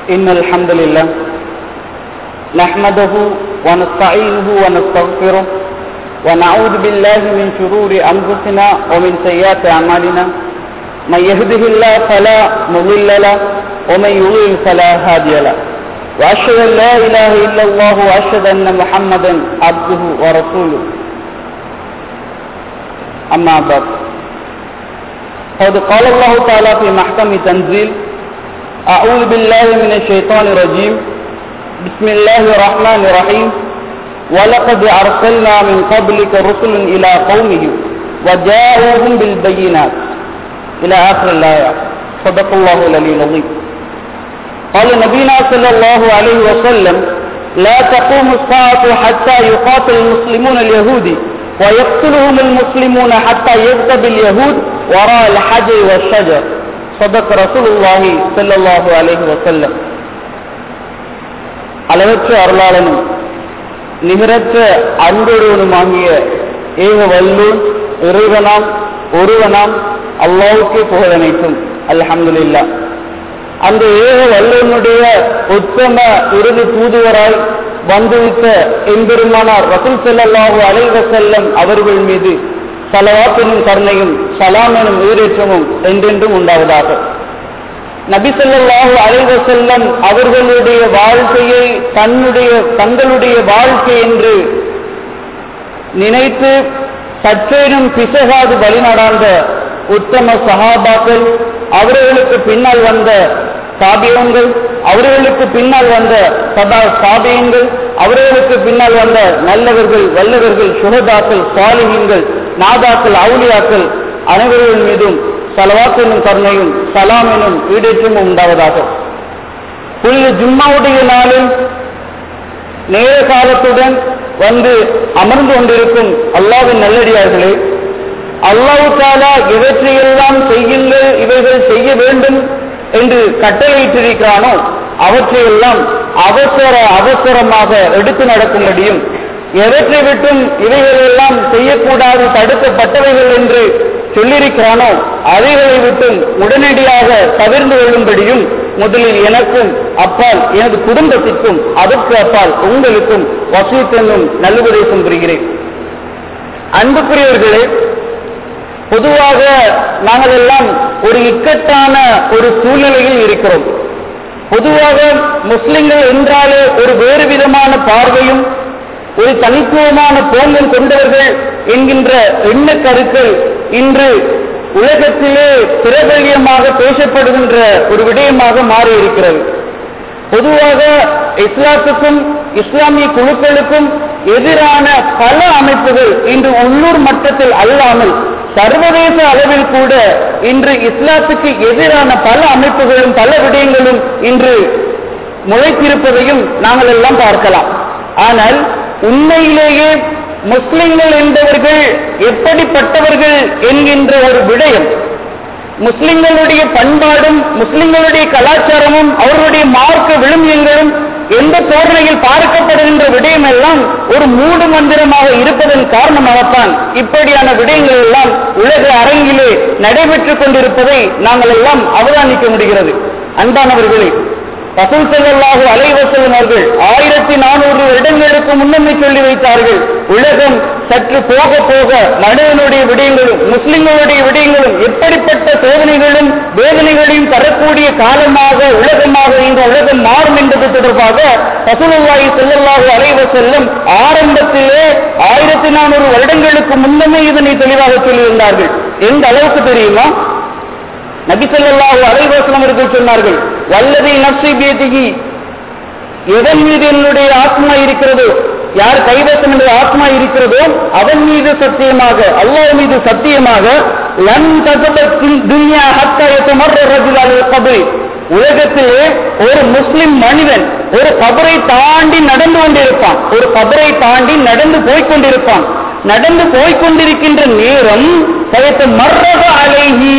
إن الحمد لله نحمده ونستعينه ونستغفره ونعوذ بالله من شرور أنفسنا ومن سيئات أعمالنا من يهده الله فلا مضل له ومن يضلل فلا هادي له وأشهد أن لا إله إلا الله وأشهد أن محمدا عبده ورسوله أما بعد قد قال الله تعالى في محكم تنزيل أعوذ بالله من الشيطان الرجيم بسم الله الرحمن الرحيم ولقد أرسلنا من قبلك رسل إلى قومهم وجاءوهم بالبينات إلى آخر الآية صدق الله العلي العظيم قال نبينا صلى الله عليه وسلم لا تقوم الساعة حتى يقاتل المسلمون اليهود ويقتلهم المسلمون حتى يغتب اليهود وراء الحجر والشجر صدق رسول الله صلى الله عليه وسلم அளவற்ற அருளாளனும் நிகரற்ற அன்பொருவனுமாகிய ஏக வல்லூன் இறைவனாம் ஒருவனாம் அல்லாவுக்கே புகழனைத்தும் அல்ஹம்துலில்லா அந்த ஏக வல்லவனுடைய உத்தம இறுதி தூதுவராய் வந்துவித்த எம்பெருமானார் ரசூல் செல்லல்லாஹு அலைவ செல்லம் அவர்கள் மீது சலவாத்தினும் கருணையும் சலாம் எனும் உயிரேற்றமும் என்றென்றும் உண்டாவதாக நபிசல்லாஹு அலைவ செல்லம் அவர்களுடைய வாழ்க்கையை தன்னுடைய தங்களுடைய வாழ்க்கை என்று நினைத்து சற்றேனும் பிசகாது வழிநடாந்த உத்தம சகாபாக்கள் அவர்களுக்கு பின்னால் வந்த சாபியங்கள் அவர்களுக்கு பின்னால் வந்த சதா சாபியங்கள் அவர்களுக்கு பின்னால் வந்த நல்லவர்கள் வல்லவர்கள் சுகதாக்கள் சாலிகங்கள் நாதாக்கள் அவுளியாக்கள் அனைவர்கள் மீதும் சலவாக்கெனும் கருணையும் சலாம் எனும் ஈடேற்றமும் உண்டாவதாக புனித ஜும்மாவுடைய நாளில் நேர காலத்துடன் வந்து அமர்ந்து கொண்டிருக்கும் அல்லாவின் நல்லடியார்களே அல்லாஹு தாலா இவற்றையெல்லாம் செய்யுங்கள் இவைகள் செய்ய வேண்டும் என்று கட்டளையிட்டிருக்கிறானோ அவற்றையெல்லாம் அவசர அவசரமாக எடுத்து நடக்கும்படியும் எவற்றை விட்டும் இவைகளெல்லாம் செய்யக்கூடாது தடுக்கப்பட்டவைகள் என்று சொல்லியிருக்கிறானோ அவைகளை விட்டும் உடனடியாக தவிர்ந்து கொள்ளும்படியும் முதலில் எனக்கும் அப்பால் எனது குடும்பத்திற்கும் அதற்கு அப்பால் உங்களுக்கும் வசூத்தென்னும் நல்லுபதேசம் புரிகிறேன் அன்புக்குரியவர்களே பொதுவாக நாங்கள் எல்லாம் ஒரு இக்கட்டான ஒரு சூழ்நிலையில் இருக்கிறோம் பொதுவாக முஸ்லிம்கள் என்றாலே ஒரு வேறு விதமான பார்வையும் ஒரு தனித்துவமான போங்கும் கொண்டவர்கள் என்கின்ற எண்ண கருக்கள் இன்று உலகத்திலே பிரபல்யமாக பேசப்படுகின்ற ஒரு விடயமாக மாறி இருக்கிறது பொதுவாக இஸ்லாத்துக்கும் இஸ்லாமிய குழுக்களுக்கும் எதிரான பல அமைப்புகள் இன்று உள்ளூர் மட்டத்தில் அல்லாமல் சர்வதேச அளவில் கூட இன்று இஸ்லாத்துக்கு எதிரான பல அமைப்புகளும் பல விடயங்களும் இன்று முளைத்திருப்பதையும் நாங்கள் எல்லாம் பார்க்கலாம் ஆனால் உண்மையிலேயே முஸ்லிம்கள் என்பவர்கள் எப்படிப்பட்டவர்கள் என்கின்ற ஒரு விடயம் முஸ்லிம்களுடைய பண்பாடும் முஸ்லிம்களுடைய கலாச்சாரமும் அவர்களுடைய மார்க்க விழுமியங்களும் எந்த தோரணையில் பார்க்கப்படுகின்ற விடயம் எல்லாம் ஒரு மூடு மந்திரமாக இருப்பதன் காரணமாகத்தான் இப்படியான விடயங்கள் எல்லாம் உலக அரங்கிலே நடைபெற்றுக் கொண்டிருப்பதை நாங்கள் எல்லாம் அவதானிக்க முடிகிறது அன்பானவர்களே ரசூல் செல்லாஹு அலைவசலம் அவர்கள் ஆயிரத்தி நானூறு வருடங்களுக்கு முன்னமே சொல்லி வைத்தார்கள் உலகம் சற்று போக போக மனிதனுடைய விடயங்களும் முஸ்லிம்களுடைய விடயங்களும் எப்படிப்பட்ட சோதனைகளும் வேதனைகளையும் தரக்கூடிய காலமாக உலகமாக இந்த உலகம் மாறும் என்பது தொடர்பாக ரசூலுல்லாஹி செல்லல்லாஹு அலைவ செல்லும் ஆரம்பத்திலே ஆயிரத்தி நானூறு வருடங்களுக்கு முன்னமே இதனை தெளிவாக சொல்லியிருந்தார்கள் எந்த அளவுக்கு தெரியுமா நபிசல்லாஹு அலைவாசனம் அவர்கள் சொன்னார்கள் வல்லதை நப்சி பேதிகி எதன் மீது என்னுடைய ஆத்மா இருக்கிறதோ யார் கைவசம் என்ற ஆத்மா இருக்கிறதோ அவன் மீது சத்தியமாக அல்லாஹ் மீது சத்தியமாக லன் தகபத்தின் துன்யா ஹத்தாயத்து மர்ற ரஜுலால் கபரி உலகத்திலே ஒரு முஸ்லிம் மனிதன் ஒரு கபரை தாண்டி நடந்து கொண்டிருப்பான் ஒரு கபரை தாண்டி நடந்து போய்கொண்டிருப்பான் நடந்து போய்கொண்டிருக்கின்ற நேரம் மர்ரக அலைஹி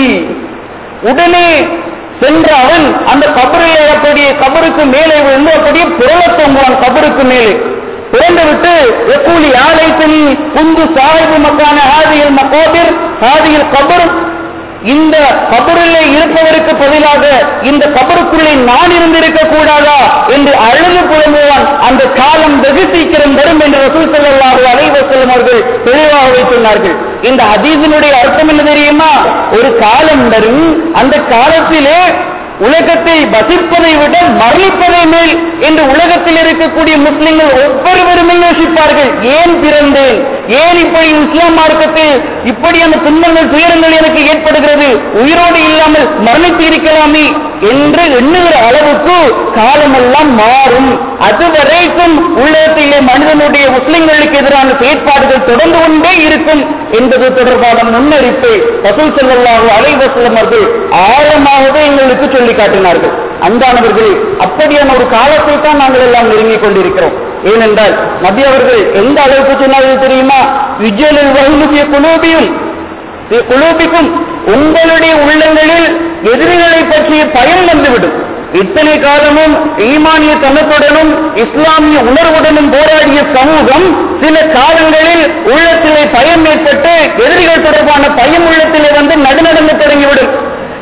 உடனே சென்ற அவன் அந்த கபரை அப்படியே கபருக்கு மேலே விழுந்து அப்படியே புரள தொங்குவான் கபருக்கு மேலே பிறந்து விட்டு எப்பூலி ஆலைத்தனி குந்து சாஹிபு மக்கான ஹாதியில் மகோபிர் ஹாதியில் கபர் இந்த கபரிலே இருப்பவருக்கு பதிலாக இந்த கபருக்குள்ளே நான் இருந்திருக்க கூடாதா என்று அழுது புலம்புவான் அந்த காலம் வெகு சீக்கிரம் வரும் என்று ரசூல் ஸல்லல்லாஹு அலைஹி வஸல்லம் அவர்கள் தெளிவாகவே சொன்னார்கள் இந்த ஹதீஸினுடைய அர்த்தம் என்ன தெரியுமா ஒரு காலம் வரும் அந்த காலத்திலே உலகத்தை வசிப்பதை விட மரணிப்பதை மேல் என்று உலகத்தில் இருக்கக்கூடிய முஸ்லிம்கள் ஒவ்வொருவருமே யோசிப்பார்கள் ஏன் பிறந்தேன் ஏன் இப்படி இஸ்லாம் மார்க்கத்தில் இப்படியான துன்பங்கள் துயரங்கள் எனக்கு ஏற்படுகிறது உயிரோடு இல்லாமல் மரணித்து இருக்கலாமே என்று எண்ணுகிற அளவுக்கு காலமெல்லாம் மாறும் அதுவரைக்கும் உள்ளத்திலே மனிதனுடைய முஸ்லிம்களுக்கு எதிரான செயற்பாடுகள் தொடர்ந்து கொண்டே இருக்கும் என்பது தொடர்பான முன்னறிப்பை ரசூல் ஸல்லல்லாஹு அலைஹி வஸல்லம் அவர்கள் ஆழமாகவே எங்களுக்கு சொல்லி காட்டினார்கள் அன்பானவர்களே அப்படியான ஒரு காலத்தை தான் நாங்கள் எல்லாம் நெருங்கிக் கொண்டிருக்கிறோம் ஏனென்றால் நபி அவர்கள் எந்த அளவுக்கு சொன்னார்கள் தெரியுமா விஜயலில் வகுமுகிய குலூபியும் குலூபிக்கும் உங்களுடைய உள்ளங்களில் எதிரிகளை பற்றிய பயம் வந்துவிடும் இத்தனை காலமும் ஈமானிய தனத்துடனும் இஸ்லாமிய உணர்வுடனும் போராடிய சமூகம் சில காலங்களில் உள்ளத்திலே பயம் ஏற்பட்டு எதிரிகள் தொடர்பான பயம் உள்ளத்திலே வந்து நடுநடங்க தொடங்கிவிடும்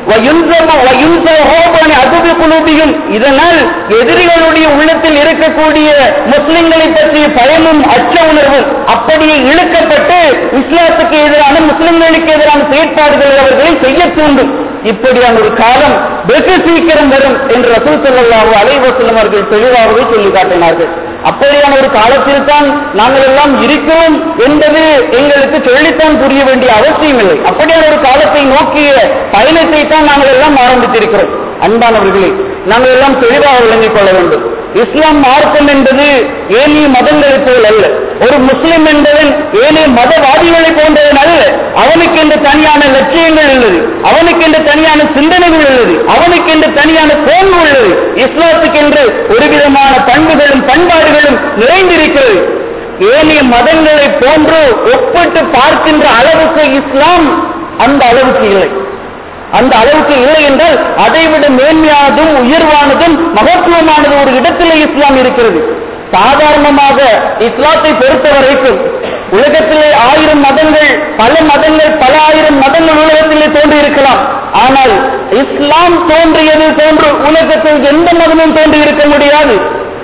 அதுபி குலூபியும் இதனால் எதிரிகளுடைய உள்ளத்தில் இருக்கக்கூடிய முஸ்லிம்களை பற்றிய பயமும் அச்ச உணர்வும் அப்படியே இழுக்கப்பட்டு இஸ்லாத்துக்கு எதிரான முஸ்லிம்களுக்கு எதிரான செயற்பாடுகள் அவர்களை செய்ய தூண்டும் இப்படியான ஒரு காலம் வெகு சீக்கிரம் வரும் என்று ரசூல் ஸல்லல்லாஹு அலைஹி வஸல்லம் அவர்கள் தெளிவாகவே சொல்லி காட்டினார்கள் அப்படியான ஒரு காலத்தில் தான் நாங்கள் எல்லாம் இருக்கிறோம் என்பது எங்களுக்கு சொல்லித்தான் புரிய வேண்டிய அவசியம் இல்லை அப்படியான ஒரு காலத்தை நோக்கிய பயணத்தை தான் நாங்கள் எல்லாம் ஆரம்பித்திருக்கிறோம் அன்பானவர்களே நாங்கள் எல்லாம் தெளிவாக விளங்கிக் கொள்ள வேண்டும் இஸ்லாம் மார்க்கம் என்பது ஏனைய மதங்களைப் போல் அல்ல ஒரு முஸ்லிம் என்பவன் ஏனைய மதவாதிகளை போன்றவன் அல்ல அவனுக்கு என்று தனியான லட்சியங்கள் உள்ளது அவனுக்கு என்று தனியான சிந்தனைகள் உள்ளது அவனுக்கு என்று தனியான போங்கு உள்ளது இஸ்லாத்துக்கு என்று ஒரு விதமான பண்புகளும் பண்பாடுகளும் நிறைந்திருக்கிறது ஏனைய மதங்களை போன்று ஒப்பிட்டு பார்க்கின்ற அளவுக்கு இஸ்லாம் அந்த அளவுக்கு இல்லை அந்த அளவுக்கு இல்லை என்றால் அதைவிட மேன்மையானதும் உயர்வானதும் மகத்துவமானது ஒரு இடத்திலே இஸ்லாம் இருக்கிறது சாதாரணமாக இஸ்லாத்தை பொறுத்த வரைக்கும் உலகத்திலே ஆயிரம் மதங்கள் பல மதங்கள் பல ஆயிரம் மதங்கள் உலகத்திலே தோன்றி இருக்கலாம் ஆனால் இஸ்லாம் தோன்றியது போன்று உலகத்தில் எந்த மதமும் தோன்றி இருக்க முடியாது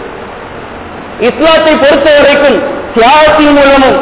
இஸ்லாத்தை பொறுத்த வரைக்கும் தியாகத்தின் மூலமும்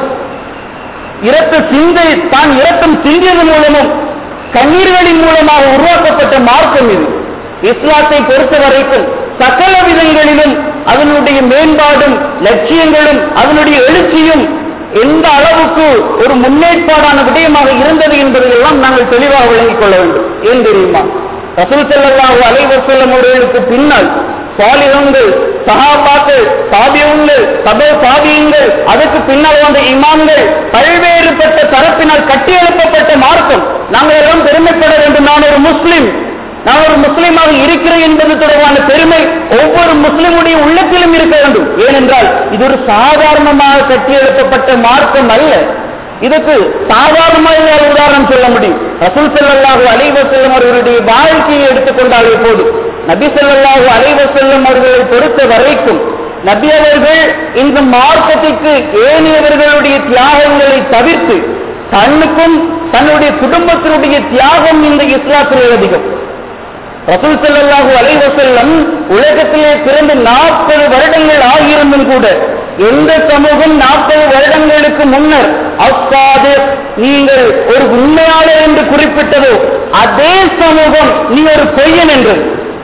இரத்த சிந்தை தான் இரத்தம் சிந்தியது மூலமும் கண்ணீர்களின் மூலமாக உருவாக்கப்பட்ட மார்க்கம் இது இஸ்லாத்தை பொறுத்த வரைக்கும் சகல விதங்களிலும் அதனுடைய மேம்பாடும் லட்சியங்களும் அதனுடைய எழுச்சியும் எந்த அளவுக்கு ஒரு முன்னேற்பாடான விடயமாக இருந்தது என்பதையெல்லாம் நாங்கள் தெளிவாக விளங்கிக் கொள்ள வேண்டும் ஏன் தெரியுமா ரசூல் செல்லல்லாஹு அலைவசல்லம் அவர்களுக்கு பின்னால் சாலிகங்கள் சகாபாக்கள் சாபியங்கள் சபை சாபியங்கள் அதுக்கு பின்னால் வந்த இமாம்கள் பல்வேறுபட்ட தரப்பினால் கட்டியெழுப்பப்பட்ட மார்க்கம் நாங்கள் எல்லாம் பெருமைப்பட வேண்டும் நான் ஒரு முஸ்லிம் நான் ஒரு முஸ்லீமாக இருக்கிறேன் என்பது தொடர்பான பெருமை ஒவ்வொரு முஸ்லிமுடைய உள்ளத்திலும் இருக்க வேண்டும் ஏனென்றால் இது ஒரு சாதாரணமாக கட்டியெழுப்பப்பட்ட மார்க்கம் அல்ல இதுக்கு சாதாரணமாக உதாரணம் சொல்ல முடியும் ரசூல் செல்லல்லாஹு அலைவ செல்லும் அவர்களுடைய வாழ்க்கையை எடுத்துக்கொண்டாலே போதும் நபி செல்லல்லாஹு அலைவ செல்லும் அவர்களை பொறுத்த வரைக்கும் நபி அவர்கள் இந்த மார்க்கத்திற்கு ஏனையவர்களுடைய தியாகங்களை தவிர்த்து தன்னுக்கும் தன்னுடைய குடும்பத்தினுடைய தியாகம் இந்த இஸ்லாத்தில் அதிகம் ரசூல் செல்லல்லாஹு அலைவசல்லம் உலகத்திலே பிறந்து நாற்பது வருடங்கள் ஆகியிருந்தும் கூட எந்த சமூகம் நாற்பது வருடங்களுக்கு முன்னர் அப்பாது நீங்கள் ஒரு உண்மையாளர் என்று குறிப்பிட்டதோ அதே சமூகம் நீ ஒரு பொய்யன் என்று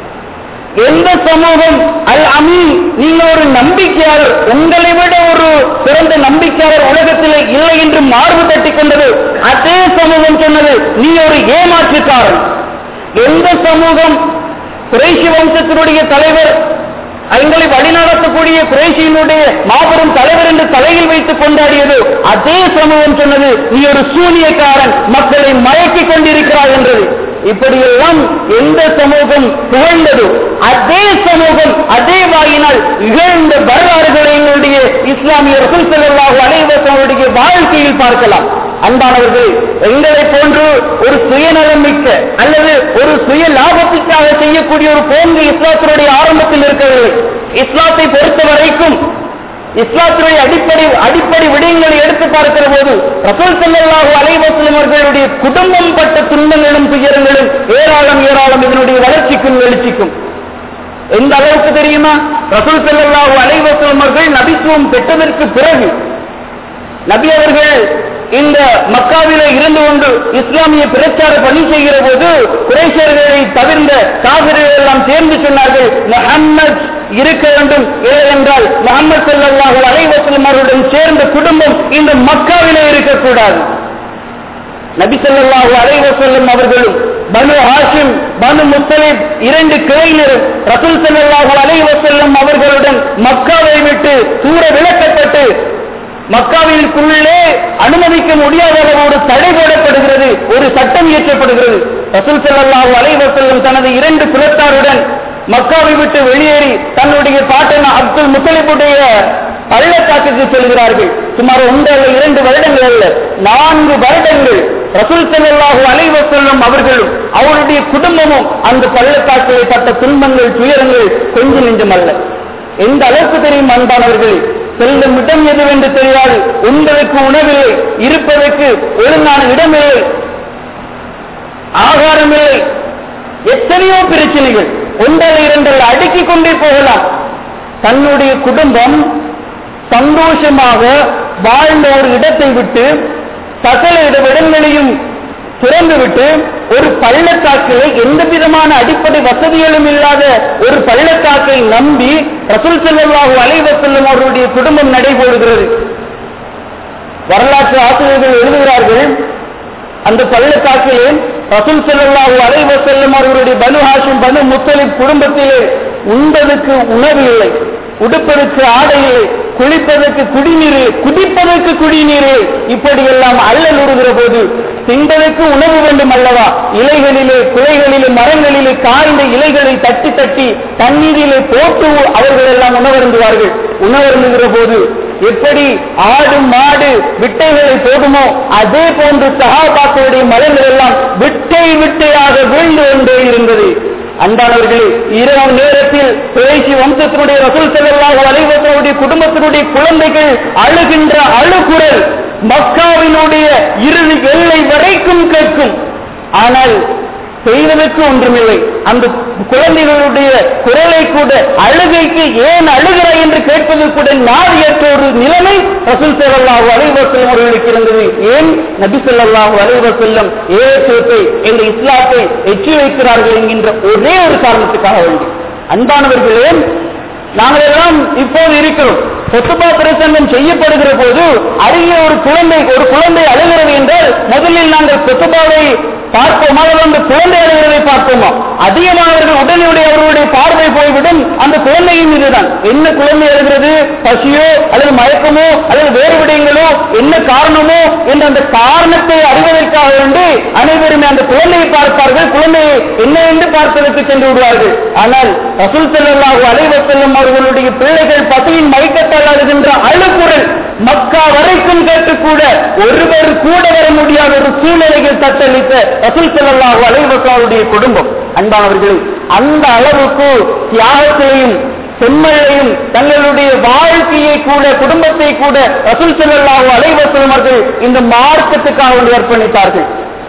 எந்த சமூகம் அல் அமீன் நீங்க ஒரு நம்பிக்கையாளர் உங்களை விட ஒரு சிறந்த நம்பிக்கையாளர் உலகத்திலே இல்லை என்று மார்பு தட்டி கொண்டது அதே சமூகம் சொன்னது நீ ஒரு ஏமாற்றுக்காரன் எந்த சமூகம் குறைஷி வம்சத்தினுடைய தலைவர் எங்களை வழிநடத்தக்கூடிய குறைஷியினுடைய மாபெரும் தலைவர் என்று தலையில் வைத்து கொண்டாடியது அதே சமூகம் சொன்னது நீ ஒரு சூனியக்காரன் மக்களை மயக்கிக் கொண்டிருக்கிறாய் என்றது இப்படியெல்லாம் எந்த சமூகம் புகழ்ந்ததோ அதே சமூகம் அதே வாயினால் இகழ்ந்த வரலாறுகளை எங்களுடைய இஸ்லாமிய ரசூல் செல்லாஹு அனைவர்களுடைய வாழ்க்கையில் பார்க்கலாம் அன்பானவர்கள் எங்களை போன்று ஒரு சுயநலமிக்க அல்லது ஒரு சுய லாபத்திற்காக செய்யக்கூடிய ஒரு போங்கு இஸ்லாத்தினுடைய ஆரம்பத்தில் இருக்கவில்லை இஸ்லாத்தை பொறுத்த வரைக்கும் இஸ்லாத்துடைய அடிப்படை அடிப்படை விடயங்களை எடுத்து பார்க்கிற போது ரசூல் ஸல்லல்லாஹு அலைஹி வஸல்லம் அவர்களுடைய குடும்பம் பட்ட துன்பங்களும் துயரங்களும் ஏராளம் ஏராளம் இதனுடைய வளர்ச்சிக்கும் எழுச்சிக்கும் எந்த அளவுக்கு தெரியுமா ரசூல் ஸல்லல்லாஹு அலைஹி வஸல்லம் அவர்கள் நபித்துவம் பெற்றதற்கு பிறகு நபி அவர்கள் இந்த மக்காவிலே இருந்து கொண்டு இஸ்லாமிய பிரச்சார பணி செய்கிற போது குறைஷர்களை தவிர்ந்த காவிரிகள் எல்லாம் சேர்ந்து சொன்னார்கள் முஹம்மத் இருக்க வேண்டும் இல்லை என்றால் முகமது ஸல்லல்லாஹு அலைஹி வஸல்லம் அவருடன் சேர்ந்த குடும்பம் இந்த மக்காவிலே இருக்கக்கூடாது நபி ஸல்லல்லாஹு அலைஹி வஸல்லம் அவர்களும் பனு ஹாஷிம் பனு முத்தலிப் இரண்டு கிளையினரும் ரசூல் ஸல்லல்லாஹு அலைஹி வஸல்லம் அவர்களுடன் மக்காவை விட்டு தூர விலக்கப்பட்டு மக்காவிற்குள்ளே அனுமதிக்க முடியாத அளவோடு தடை போடப்படுகிறது ஒரு சட்டம் இயற்றப்படுகிறது ரசூல் ஸல்லல்லாஹு அலைஹி வஸல்லம் தனது இரண்டு குலத்தாருடன் மக்காவை விட்டு வெளியேறி தன்னுடைய பாட்டன் அப்துல் முத்தலிபுடைய பள்ளத்தாக்குக்கு செல்கிறார்கள் சுமார் ஒன்று அல்ல இரண்டு வருடங்கள் அல்ல நான்கு வருடங்கள் ரசூல் ஸல்லல்லாஹு அலைஹி வஸல்லம் அவர்களும் அவருடைய குடும்பமும் அந்த பள்ளத்தாக்கிலே பட்ட துன்பங்கள் துயரங்கள் கொஞ்சம் நெஞ்சம் அல்ல எந்த அளவுக்கு தெரியும் அன்பானவர்களே செல்லும் இடம் எதுவென்று தெரியாது உண்பதற்கு உணவில்லை இருப்பதற்கு ஒழுங்கான இடமில்லை ஆகாரம் இல்லை எத்தனையோ பிரச்சனைகள் ஒன்றல்ல இரண்டல்ல அடுக்கிக் கொண்டே போகலாம் தன்னுடைய குடும்பம் சந்தோஷமாக வாழ்ந்த ஒரு இடத்தை விட்டு சகல இட- இடங்களையும் திறந்துவிட்டு ஒரு பள்ளத்தாக்கிலே எந்த விதமான அடிப்படை வசதிகளும் இல்லாத ஒரு பள்ளத்தாக்கை நம்பி ரசூல் ஸல்லல்லாஹு அலைஹி வஸல்லம் அவருடைய குடும்பம் நடைபோடுகிறது வரலாற்று ஆசிரியர்கள் எழுதுகிறார்கள் அந்த பள்ளத்தாக்கிலே ரசூல் ஸல்லல்லாஹு அலைஹி வஸல்லம் அவர்களுடைய பனு ஹாஷிம் பனு முத்தலிப் குடும்பத்திலே உண்பதற்கு உணவு இல்லை உடுப்பதற்கு ஆடை இல்லை குளிப்பதற்கு குடிநீர் இல்லை குடிப்பதற்கு குடிநீர் இல்லை இப்படியெல்லாம் அல்லல் உறுகிற போது தின்பதற்கு உணவு வேண்டும் அல்லவா இலைகளிலே குலைகளிலே மரங்களிலே காய்ந்த இலைகளை தட்டி தட்டி தண்ணீரிலே போட்டு அவர்கள் எல்லாம் உணவருந்துவார்கள் உணவருந்துகிற போது எப்படி ஆடு மாடு விட்டைகளை போடுமோ அதே போன்று சகாபாக்களுடைய மலர்கள் எல்லாம் விட்டை விட்டையாக வீழ்ந்து கொண்டே இருந்தது அன்பானவர்களே இரவு நேரத்தில் குறைசி வம்சத்தினுடைய ரசூல் செல்லல்லாஹு அலைவசனுடைய குடும்பத்தினுடைய குழந்தைகள் அழுகின்ற அழுகுரல் மக்காவினுடைய இறுதி எல்லை வரைக்கும் கேட்கும் ஆனால் செய்வதற்கு ஒன்றுமில்லை அந்த குழந்தைகளுடைய குரலை கூட அழுகைக்கு ஏன் அழுகிறாய் என்று கேட்பது கூட நாதியற்ற ஒரு நிலைமை ரசூல் ஸல்லல்லாஹு அலைஹி வஸல்லம் அவர்களுக்கு இருந்தது ஏன் நபி ஸல்லல்லாஹு அலைஹி வஸல்லம் ஏகத்துவத்தை எங்கள் இஸ்லாத்தை எச்சி வைக்கிறார்கள் என்கின்ற ஒரே ஒரு காரணத்துக்காக வேண்டி அன்பானவர்களே நாங்கள் எல்லாம் இப்போது இருக்கிறோம் சொத்துப்பா பிரசங்கம் செய்யப்படுகிற போது அருகே ஒரு குழந்தை ஒரு குழந்தை அழுகிறது என்றால் முதலில் நாங்கள் சொத்துப்பாவை பார்ப்போமா அல்லது அந்த குழந்தை அழுகிறதை பார்ப்போமா அதிகமானவர்கள் உடனடியே அவர்களுடைய பார்வை போய்விடும் அந்த குழந்தையின் மீதுதான் என்ன குழந்தை அழுகிறது பசியோ அல்லது மயக்கமோ அல்லது வேறு விடயங்களோ என்ன காரணமோ என்ற அந்த காரணத்தை அறிவதற்காக வேண்டி அனைவருமே அந்த குழந்தையை பார்ப்பார்கள் குழந்தையை என்ன என்று பார்ப்பதற்கு சென்று விடுவார்கள் ஆனால் ரசூல் ஸல்லல்லாஹு அலைஹி வஸல்லம் அவர்களுடைய பிள்ளைகள் பசியின் மயக்கத்தால் அழுகின்ற அழுகுரல் மக்கா வரைக்கும் கேட்டு கூட ஒருவர் கூட வர முடியாத ஒரு சூழ்நிலையில் தத்தளித்த ரசூல் ஸல்லல்லாஹு அலைஹி வஸல்லுடைய குடும்பம் அன்பானவர்களே அந்த அளவுக்கு தியாகத்தையும் செம்மலையும் தங்களுடைய வாழ்க்கையை கூட குடும்பத்தை கூட ரசூல் ஸல்லல்லாஹு அலைஹி வஸல்லம் அவர்கள் இந்த மார்க்கத்துக்காக வேண்டி அர்ப்பணித்தார்கள்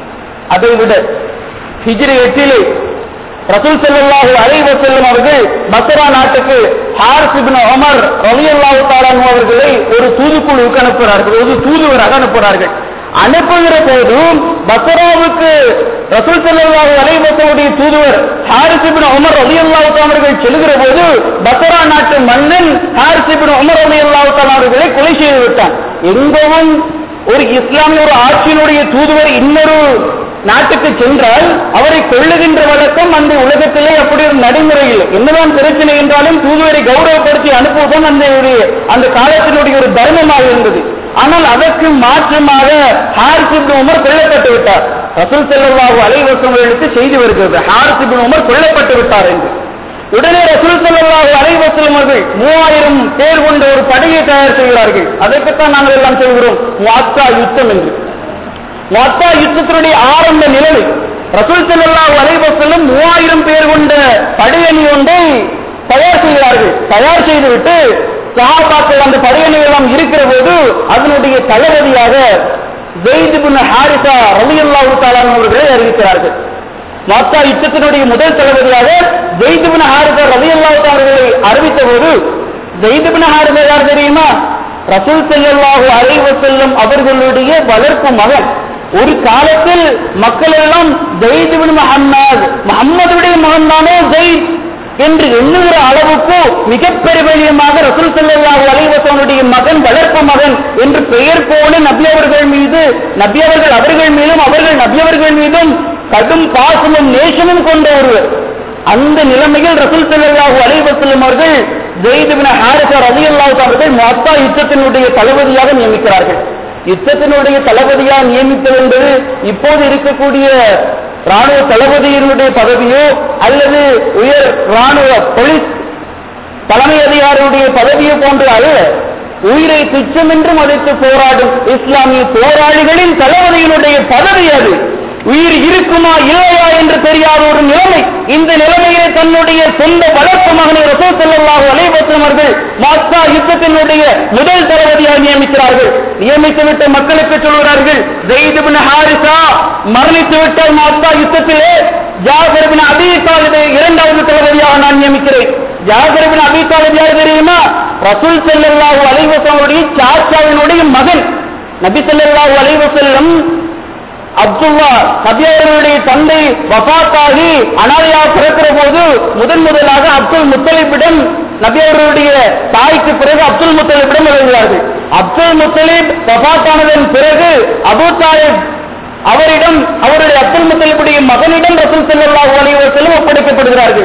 அதை விட ஹிஜ்ரி எட்டிலே ரசூல் ஸல்லல்லாஹு அலைஹி வஸல்லம் அவர்கள் பஸ்ரா நாட்டுக்கு ஹாரிஸ் இப்னு உமர் ரலியல்லாஹு தஆலா அன்ஹு அவர்களை ஒரு தூதுக்குழுவுக்கு அனுப்புகிறார்கள் ஒரு தூதுவராக அனுப்புகிறார்கள் அனுப்புகிற போது பஸ்ராவுக்கு ரசூல் ஸல்லல்லாஹு அலைஹி வஸல்லுடைய தூதுவர் ஹாரிஸ் இப்னு உமர் ரலியல்லாஹு தஆலா அவர்கள் செல்கிற போது பஸ்ரா நாட்டு மன்னன் ஹாரிஸ் இப்னு உமர் ரலியல்லாஹு தஆலா அவர்களை கொலை செய்து விட்டான் எங்கவும் ஒரு இஸ்லாமிய ஒரு ஆட்சியினுடைய தூதுவர் இன்னொரு நாட்டுக்கு சென்றால் அவரை கொள்ளுகின்ற வழக்கம் அந்த உலகத்திலே அப்படி ஒரு நடைமுறை இல்லை என்னதான் பிரச்சனை என்றாலும் தூதுவரை கௌரவப்படுத்தி அனுப்புவதும் அந்த ஒரு அந்த காலத்தினுடைய ஒரு தர்மமாக இருந்தது ஆனால் அதற்கு மாற்றமாக ஹாரிஸ் இப்னு உமர் கொல்லப்பட்டு விட்டார் ரசூல் ஸல்லல்லாஹு அலைஹி வஸல்லம் அவர்களுக்கு செய்தி வருகிறது ஹாரிஸ் இப்னு உமர் கொல்லப்பட்டு விட்டார் என்று உடனே ரசூல் ஸல்லல்லாஹு அலைஹி வஸல்லம் அவர்கள் மூவாயிரம் பேர் கொண்ட ஒரு படையை தயார் செய்கிறார்கள் அதற்குத்தான் நாங்கள் எல்லாம் சொல்கிறோம் முவாத்தா யுத்தம் என்று முவாத்தா யுத்தத்தினுடைய ஆரம்ப நிலைமை ரசூல் ஸல்லல்லாஹு அலைஹி வஸல்லம் மூவாயிரம் பேர் கொண்ட படையணி ஒன்றை தயார் செய்கிறார்கள் தயார் செய்துவிட்டு சஹாபாக்கள் அந்த படையணிகள் எல்லாம் இருக்கிற போது அதனுடைய தளபதியாக ஜெயித் பின் ஹாரிசா ரலியல்லாஹு தஆலா அவர்களை அறிவிக்கிறார்கள் மாத்தா யுத்தத்தினுடைய முதல் தளபதியாக ஜெயித் பின் ஹாரிசா ரலியல்லாஹு தஆலா அவர்களை அறிவித்த போது ஜெயித் பின் ஹாரிசா யார் தெரியுமா ரசூல் ஸல்லல்லாஹு அலைஹி வஸல்லம் அவர்களுடைய வளர்ப்பு மகன் ஒரு காலத்தில் மக்கள் எல்லாம் ஜெயித் பின் முஹம்மது முஹம்மதுடைய மகன் தானே ஜெயித் என்று எண்ணுகிற அளவுக்கு மிக பெருவெளியமாக ரசூல் ஸல்லல்லாஹு அலைஹி வஸல்லுடைய மகன் வளர்ப்பு மகன் என்று பெயர் போன நபி அவர்கள் மீது நபி அவர்கள் அவர்கள் மீதும் அவர்கள் நபி அவர்கள் மீதும் கடும் பாசமும் நேசமும் கொண்ட ஒருவர் அந்த நிலைமையில் ரசூல் ஸல்லல்லாஹு அலைஹி வஸல்லம் அவர்கள் ஜெயித் பின் ஹாரிஸா ரலியல்லாஹு தஆலா அவர்கள் மத்தா யுத்தத்தினுடைய தளபதியாக நியமிக்கிறார்கள் யுத்தத்தினுடைய தளபதியாக நியமித்தது என்பது இப்போது இருக்கக்கூடிய ராணுவ தளபதியினுடைய பதவியோ அல்லது உயர் ராணுவ போலீஸ் தலைமை அதிகாரியுடைய பதவியோ போன்று அல்ல உயிரை துச்சமென்று மதித்து போராடும் இஸ்லாமிய போராளிகளின் தளபதியினுடைய பதவி அது உயிர் இருக்குமா இல்லையா என்று தெரியாத ஒரு நிலைமை இந்த நிலைமையை தன்னுடைய சொந்த வளர்ப்பு மகனை ரசூல் ஸல்லல்லாஹு அலைஹி வஸல்லம் அவர்கள் மாத்தா யுத்தத்தினுடைய முதல் தளபதியாக நியமிக்கிறார்கள் நியமித்துவிட்ட மக்களுக்கு சொல்கிறார்கள் ஜெயித் இப்னு ஹாரிசா மரணித்து விட்டால் மாத்தா யுத்தத்திலே ஜாஃபர் இப்னு அபீ தாலிபை இரண்டாவது தளபதியாக நான் நியமிக்கிறேன் ஜாஃபர் இப்னு அபீ தாலிப் யார் தெரியுமா ரசூல் ஸல்லல்லாஹு அலைஹி வஸல்லம் அவருடைய சாச்சாவினுடைய மகன் நபி ஸல்லல்லாஹு அலைஹி வஸல்லம் அப்துல்லா நபி அவர்களுடைய தந்தை வபாத்தாகி அனாதையா பிறக்கிற போது முதன் முதலாக அப்துல் முத்தலிப்பிடம் நபி அவர்களுடைய தாய்க்கு பிறகு அப்துல் முத்தலிப்பிடம் எழுதுகிறார்கள் அப்துல் முத்தலிப் வபாத்தானதன் பிறகு அபு தாலிப் அவரிடம் அவருடைய அப்துல் முத்தலிப்புடைய மகனிடம் ரசூல் ஸல்லல்லாஹு அலைஹி வஸல்லம் ஒப்படைக்கப்படுகிறார்கள்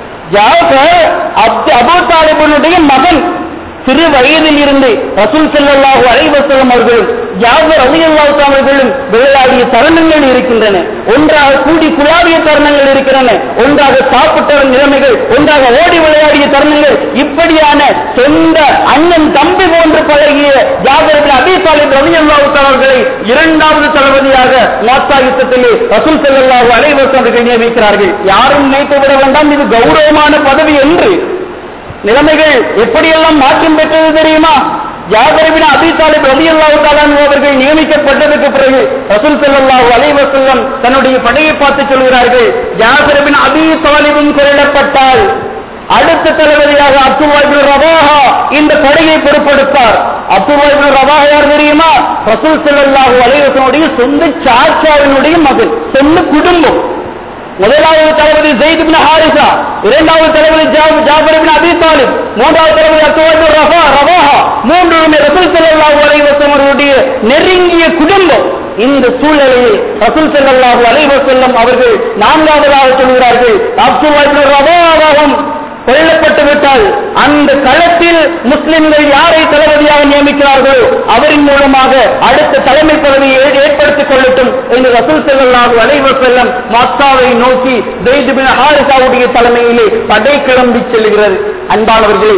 ஜாஃபர் அப்து அபு தாலிபனுடைய மகன் சிறு வயதில் இருந்து ரசூல் ஸல்லல்லாஹு அலைஹி வஸல்லம் அவர்களும் ஜாஃபர் ரலியல்லாஹு தஆலா அவர்களும் விளையாடிய தருணங்கள் இருக்கின்றன ஒன்றாக கூடி குழாவிய தருணங்கள் இருக்கின்றன ஒன்றாக சாப்பிட்ட நிலைமைகள் ஒன்றாக ஓடி விளையாடிய தருணங்கள் இப்படியான சொந்த அண்ணன் தம்பி போன்று பழகிய ஜாஃபர் இப்னு அபீ தாலிப் ரலியல்லாஹு தஆலா அவர்களை இரண்டாவது தளபதியாக மாத்தா யுத்தத்திலே ரசூல் ஸல்லல்லாஹு அலைஹி வஸல்லம் அவர்கள் நியமிக்கிறார்கள் யாரும் நினைத்து விட வேண்டாம் இது கௌரவமான பதவி என்று நிலைமைகள் எப்படியெல்லாம் மாற்றம் பெற்றது தெரியுமா ஜாபரிபின் அபி தாலிப் ரலியல்லாஹு தஆலா அவர்கள் நியமிக்கப்பட்டதற்கு பிறகு ரசூல் ஸல்லல்லாஹு அலைஹி வஸல்லம் தன்னுடைய படையை பார்த்து சொல்கிறார்கள் ஜாபரிபின் அபி தாலிபும் கொல்லப்பட்டால் அடுத்த தளபதியாக அப்துல்லா இப்னு ரவாஹா இந்த படையை பொறுப்பெடுத்தார் அப்துல்லா இப்னு ரவாஹா யார் தெரியுமா ரசூல் ஸல்லல்லாஹு அலைஹி வஸல்லம் சொந்த சாச்சாவினுடைய மகன் சொந்த குடும்பம் முதலாவது தளபதி ஜெயித் இப்னு ஹாரிசா இரண்டாவது தளபதி ஜா- ஜாஃபர் இப்னு அபீ தாலிப் மூன்றாவது தளபதி அப்துல்லா இப்னு ரஃபா ரவாஹா மூன்றுமே ரசூல் ஸல்லல்லாஹு அலைஹி வஸல்லம் அவர்களுடைய நெருங்கிய குடும்பம் இந்த சூழ்நிலையில் ரசூல் ஸல்லல்லாஹு அலைஹி வஸல்லம் அவர்கள் நான்காவதாக சொல்கிறார்கள் அப்துல்லா இப்னு ரவாஹாவும் கொல்லப்பட்டு விட்டால் அந்த களத்தில் முஸ்லிம்கள் யாரை தளபதியாக நியமிக்கிறார்களோ அவரின் மூலமாக அடுத்த தலைமை பதவியை ஏ- ஏற்படுத்திக் கொள்ளட்டும் என்று ரசூல் ஸல்லல்லாஹு அலைஹி வஸல்லம் மக்காவை நோக்கி ஜெயித் பின் ஹாரிசாவுடைய தலைமையிலே படை கிளம்பி செல்கிறது அன்பானவர்களே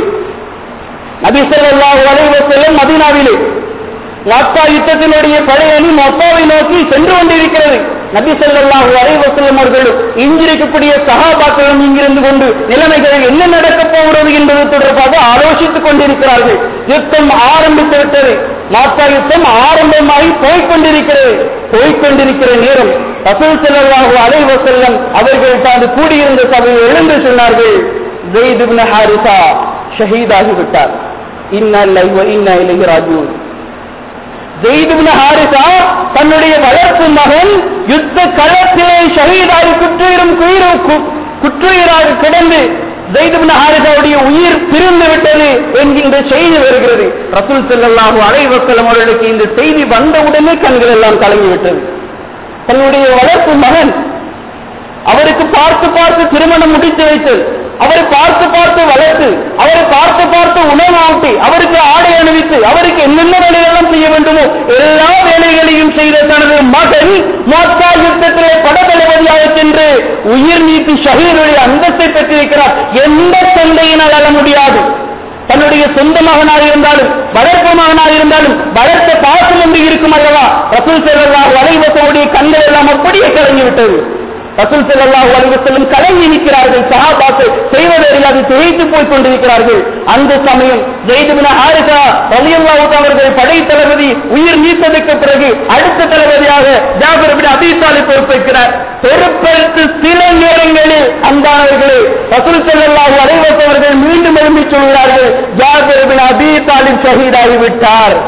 நபி ஸல்லல்லாஹு அலைஹி வஸல்லம் மதீனாவிலே மக்கா யுத்தத்தினுடைய படையணி மக்காவை நோக்கி சென்று கொண்டிருக்கிறது நபி ஸல்லல்லாஹு அலைஹி வஸல்லம் அவர்கள் இங்கிருக்கக்கூடிய சஹாபாக்களும் இங்கிருந்து கொண்டு நிலைமைகள் என்ன நடக்கப் போகிறது என்பது தொடர்பாக ஆலோசித்துக் கொண்டிருக்கிறார்கள் யுத்தம் ஆரம்பித்து விட்டது மக்கா யுத்தம் ஆரம்பமாகி போய்க் கொண்டிருக்கிறது போய்க் கொண்டிருக்கிற நேரம் ரசூல் ஸல்லல்லாஹு அலைஹி வஸல்லம் அவர்கள் தான் கூடியிருந்த சபையில் எழுந்து சொன்னார்கள் ஜெயித் இப்னு ஹாரிசா ஷஹீதாகி விட்டார் இன்னா லில்லாஹி வ இன்னா இலைஹி ராஜிஊன் ஜெயித் இப்னு ஹாரிசா தன்னுடைய வளர்ப்பு மகன் யுத்த களத்திலே ஷஹீதாகி குற்றுயிரும் குயிரும் கு- குற்றுயிராக கிடந்து ஜெயித் இப்னு ஹாரிசாவுடைய உயிர் பிரிந்து விட்டது என்கின்ற செய்தி வருகிறது ரசூல் ஸல்லல்லாஹு அலைஹி வஸல்லம் அவர்களுக்கு இந்த செய்தி வந்தவுடனே கண்கள் எல்லாம் கலங்கி விட்டது தன்னுடைய வளர்ப்பு மகன் அவருக்கு பார்த்து பார்த்து திருமணம் முடித்து வைத்தது அவரை பார்த்து பார்த்து வளர்த்து அவரை பார்த்து பார்த்து உணவு ஊட்டி அவருக்கு ஆடை அணிவித்து அவருக்கு என்னென்ன வேலையெல்லாம் செய்ய வேண்டுமோ எல்லா வேலைகளையும் செய்த தனது மகன் மோத்தா யுத்தத்திலே படதளபதியாக சென்று உயிர் நீத்தி ஷஹீருடைய அந்தஸ்தை பெற்றிருக்கிறார் எந்த தந்தையினால் அழ முடியாது தன்னுடைய சொந்த மகனாக இருந்தாலும் வளர்ப்பு மகனாக இருந்தாலும் வளர்த்த பாசம் ஒன்று இருக்கும் அல்லவா ரசூல் ஸல்லல்லாஹு அலைஹி வஸல்லுடைய கண்கள் எல்லாம் அப்படியே கலங்கி விட்டது ரசூல் ஸல்லல்லாஹு அலைஹி வஸல்லம் கலங்கி நிற்கிறார்கள் சஹாபாக்கள் செய்வதில் அது திகைத்து போய் கொண்டிருக்கிறார்கள் அந்த சமயம் ஜெயித் பின் ஹாரிசா ரலியல்லாஹு தஆலா அவர்கள் படை தளபதி உயிர் நீத்ததுக்கு பிறகு அடுத்த தளபதியாக ஜாபர் பின் அபீ தாலிப் பொறுப்பேற்கிறார் பொறுப்பேற்று சில நேரங்களில் அன்பானவர்களே ரசூல் ஸல்லல்லாஹு அலைஹி வஸல்லம் அவர்கள் மீண்டும் எழுப்பி சொல்கிறார்கள் ஜாபர் பின் அபீ தாலிப் ஷஹீதாகி விட்டார்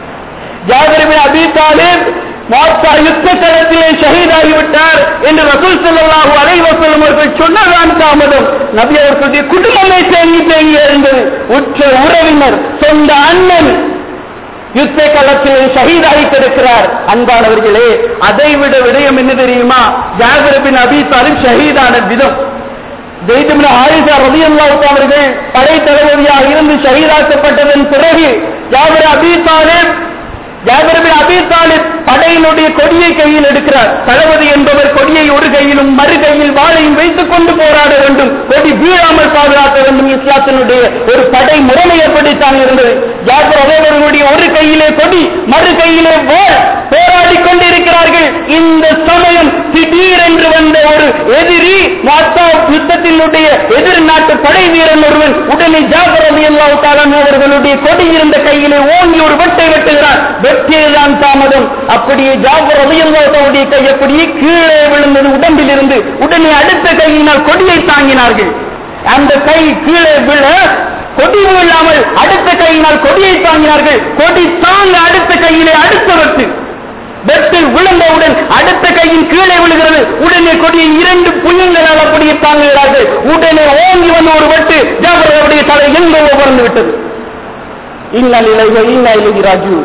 ஜாபர் பின் அபீ தாலிப் மாத்தா யுத்த களத்திலே ஷஹீதாகிவிட்டார் என்று ரசூல் ஸல்லல்லாஹு அலைஹி வஸல்லம் அவர்கள் சொன்னதான் தாமதம் நபி அவர்களுடைய குடும்பமே தேங்கி தேங்கி இருந்தது உற்ற உறவினர் சொந்த அண்ணன் யுத்த களத்தில் ஷஹீதாகி கிடக்கிறார் அன்பானவர்களே அதை விட விடயம் என்ன தெரியுமா ஜாபர் பின் அபி தாலிப் ஷஹீதான விதம் ஜெயிதுபின் ஆயிஷா ரலியல்லாஹு தஆலா அவர்கள் படை தளபதியாக இருந்து ஷஹீதாக்கப்பட்டதன் பிறகு ஜாபர் அபி தாலிப் ஜாபர் பின் அபி தாலிப் படையினுடைய கொடியை கையில் எடுக்கிறார் தளபதி என்பவர் கொடியை ஒரு கையிலும் மறு கையில் வாளையும் வைத்துக் கொண்டு போராட வேண்டும் கொடி வீழாமல் பாதுகாக்க வேண்டும் இஸ்லாத்தினுடைய ஒரு படை முறைமை எப்படித்தான் இருந்தது ஜாபர் அவர்களுடைய ஒரு கையிலே கொடி மறு கையிலே வாள் போராடி கொண்டிருக்கிறார்கள் இந்த சமயம் திடீரென்று வந்த ஒரு எதிரி மாத்தா யுத்தத்தினுடைய எதிர் நாட்டு படை வீரன் ஒருவன் உடனே ஜாபர் அலி அல்லாஹ் அவர்களுடைய கொடி இருந்த கையிலே ஓங்கி ஒரு வெட்டை வெட்டுகிறார் வெற்றியதான் தாமதம் அப்படியே ஜாபர் அலி அல்லாஹுடைய கை அப்படியே கீழே விழுந்தது உடம்பில் இருந்து உடனே அடுத்த கையினால் கொடியை தாங்கினார்கள் அந்த கை கீழே விழ கொடி விழாமல் அடுத்த கையினால் கொடியை தாங்கினார்கள் கொடி தாங்க அடுத்த கையிலே அடுத்த வெட்டு வெட்டு விழுந்தவுடன் அடுத்த கையின் கீழே விழுகிறது உடனே கொடியை இரண்டு புயங்களால் அப்படியே தாங்குகிறார்கள் உடனே ஓங்கி வந்த ஒரு வெட்டு ஜாபர் அவருடைய தலை எங்கோ பறந்து விட்டது இன்னலிலை இன்னலிலை ராஜு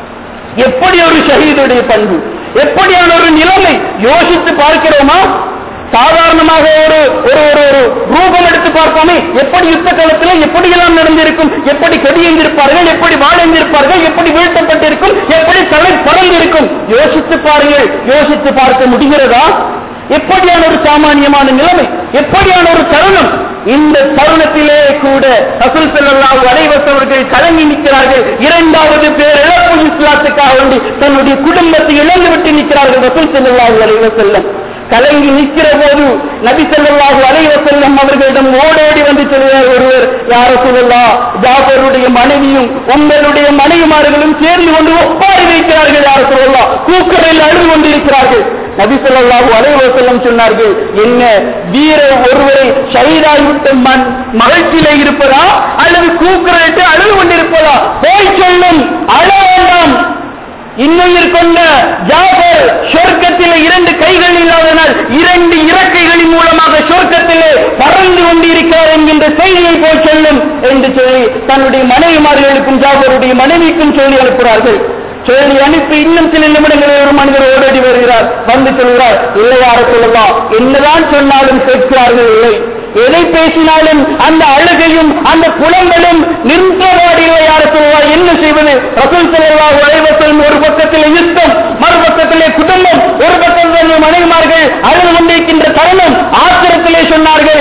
எப்படி ஒரு ஷஹீதுடைய பண்பு எப்படியான ஒரு நிலைமை யோசித்து பார்க்கிறோமா சாதாரணமாக ஒரு ஒரு ஒரு ஒரு ரூபம் எடுத்து பார்ப்போமே எப்படி யுத்த காலத்தில் எப்படியெல்லாம் நடந்திருக்கும் எப்படி கொடியெங்கிருப்பார்கள் எப்படி வாழெங்கிருப்பார்கள் எப்படி வீழ்த்தப்பட்டிருக்கும் எப்படி தலை பறந்திருக்கும் யோசித்து பாருங்கள் யோசித்து பார்க்க முடிகிறதா எப்படியான ஒரு சாமானியமான நிலைமை எப்படியான ஒரு தருணம் இந்த தருணத்திலே கூட ரசூல் ஸல்லல்லாஹு அலைஹி வஸல்லம் கலங்கி நிற்கிறார்கள் இரண்டாவது பேர் இழப்பு இஸ்லாத்துக்காக வேண்டி தன்னுடைய குடும்பத்தை இழந்து விட்டு நிற்கிறார்கள் ரசூல் ஸல்லல்லாஹு அலைஹி வஸல்லம் கலங்கி நிற்கிற போது நபி ஸல்லல்லாஹு அலைஹி வஸல்லம் அவர்களிடம் ஓடோடி வந்து சொல்கிறார் ஒருவர் யார சொல்லலாம் ஜாபருடைய மனைவியும் உங்களுடைய மனைவிமார்களும் சேர்ந்து கொண்டு ஒப்பாரி வைக்கிறார்கள் யார சொல்லலாம் கூக்கரையில் அழுது கொண்டிருக்கிறார்கள் நபி ஸல்லல்லாஹு அலைஹி வஸல்லம் சொன்னார்கள் என்ன வீர ஒருவரை ஷஹீதாகிவிட்ட மண் மகிழ்ச்சியிலே இருப்பதா அல்லது கூக்குரலிட்டு அழுது கொண்டிருப்பதா போய் சொல்லும் அழ வேண்டாம் இன்னுயிர் கொண்ட ஜாபர் சொர்க்கத்திலே இரண்டு கைகள் இல்லாதனால் இரண்டு இறக்கைகளின் மூலமாக சொர்க்கத்திலே பறந்து கொண்டிருக்கிறார் என்கின்ற செய்தியை போய் சொல்லும் என்று சொல்லி தன்னுடைய மனைவிமார்களுக்கும் ஜாபருடைய மனைவிக்கும் சொல்லி அனுப்புகிறார்கள் சொல்லி அனுப்பி இன்னும் சில நிமிடங்களில் ஒரு மனிதர் ஓடோடி வருகிறார் வந்து சொல்கிறார் இல்லையார சொல்லலாம் என்னதான் சொன்னாலும் கேட்கிறார்கள் இல்லை எதை பேசினாலும் அந்த அழுகையும் அந்த புலங்களும் நின்றவாடிகளை யார சொல்வார் என்ன செய்வது ரசூல் ஸல்லல்லாஹு அலைஹி வஸல்லம் ஒரு பக்கத்தில் யுத்தம் மறுபக்கத்திலே குடும்பம் ஒரு பக்கத்தில் மனைவிமார்கள் அழுது கொண்டிருக்கின்ற தருணம் ஆத்திரத்திலே சொன்னார்கள்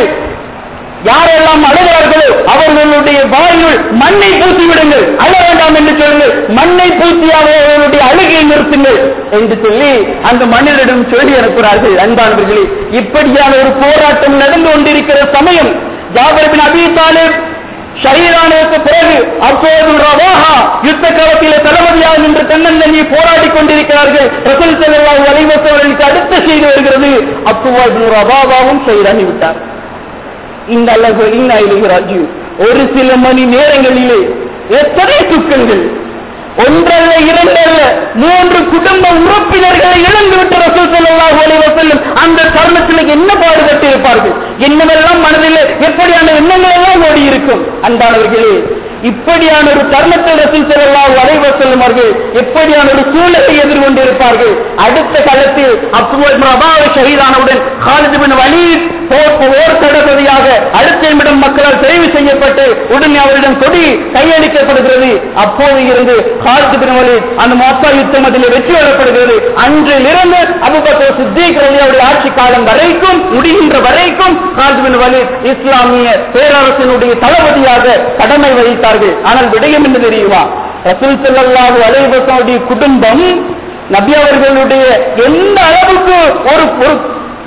யாரெல்லாம் அழுகிறார்களோ அவர்களுடைய வாயுள் மண்ணை பூசி விடுங்கள் அழ வேண்டாம் என்று சொல்லுங்கள் மண்ணை பூசியாக அவர்களுடைய அழுகையை நிறுத்துங்கள் என்று சொல்லி அந்த மனிதரிடம் சொல்லி அனுப்புகிறார்கள் அன்பானவர்களே இப்படியான ஒரு போராட்டம் நடந்து கொண்டிருக்கிற சமயம் ஜாபர் பின் அபி தாலிப் ஷஹீதானதுக்கு பிறகு அப்போது ரவாஹா யுத்த காலத்திலே தளபதியாக நின்று தன்னந்தனியை போராடி கொண்டிருக்கிறார்கள் ரசூல் ஸல்லல்லாஹு அலைஹி வஸல்லம் அடுத்த செய்தி வருகிறது அப்துல்லா இப்னு ரவாஹாவும் ஷஹீதாகி விட்டார் இந்த அளவு இன்னாயிலுகிறாஜு ஒரு சில மணி நேரங்களிலே எத்தனை துக்கங்கள் ஒன்றல்ல இரண்டல்ல மூன்று குடும்ப உறுப்பினர்களை இழந்துவிட்டு ரசூல் ஸல்லல்லாஹு அலைஹி வஸல்லம் அந்த தருணத்தில் என்ன பாடுபட்டு இருப்பார்கள் என்னவெல்லாம் மனதில் எப்படியான எண்ணங்கள் எல்லாம் ஓடி இருக்கும் அன்பானவர்களே இப்படியான ஒரு தருணத்தில் ரசூல் ஸல்லல்லாஹு அலைஹி வஸல்லம் அவர்கள் எப்படியான ஒரு சூழலை எதிர்கொண்டிருப்பார்கள் அடுத்த காலத்தில் அப்துல் இப்னு ரபாவை ஷஹீதானவுடன் காலித் பின் வலீத் போர் போர் தளபதியாக அடுத்த நிமிடம் மக்களால் தெரிவு செய்யப்பட்டு உடனே அவரிடம் கொடி கையளிக்கப்படுகிறது அப்போது இருந்து காலித் பின் வலீத் அந்த மொத்த யுத்தம் அதில் வெற்றி பெறப்படுகிறது அன்றிலிருந்து அபுபக்கர் சித்திக் ரலியல்லாஹு ஆட்சி காலம் வரைக்கும் முடிகின்ற வரைக்கும் காலித் பின் வலீத் இஸ்லாமிய பேரரசினுடைய தளபதியாக கடமை வகித்தார்கள் ஆனால் விடயம் என்று தெரியுமா ரசூல் ஸல்லல்லாஹு அலைஹி வஸல்லம் குடும்பம் நபி அவர்களுடைய எந்த அளவுக்கு ஒரு ஒரு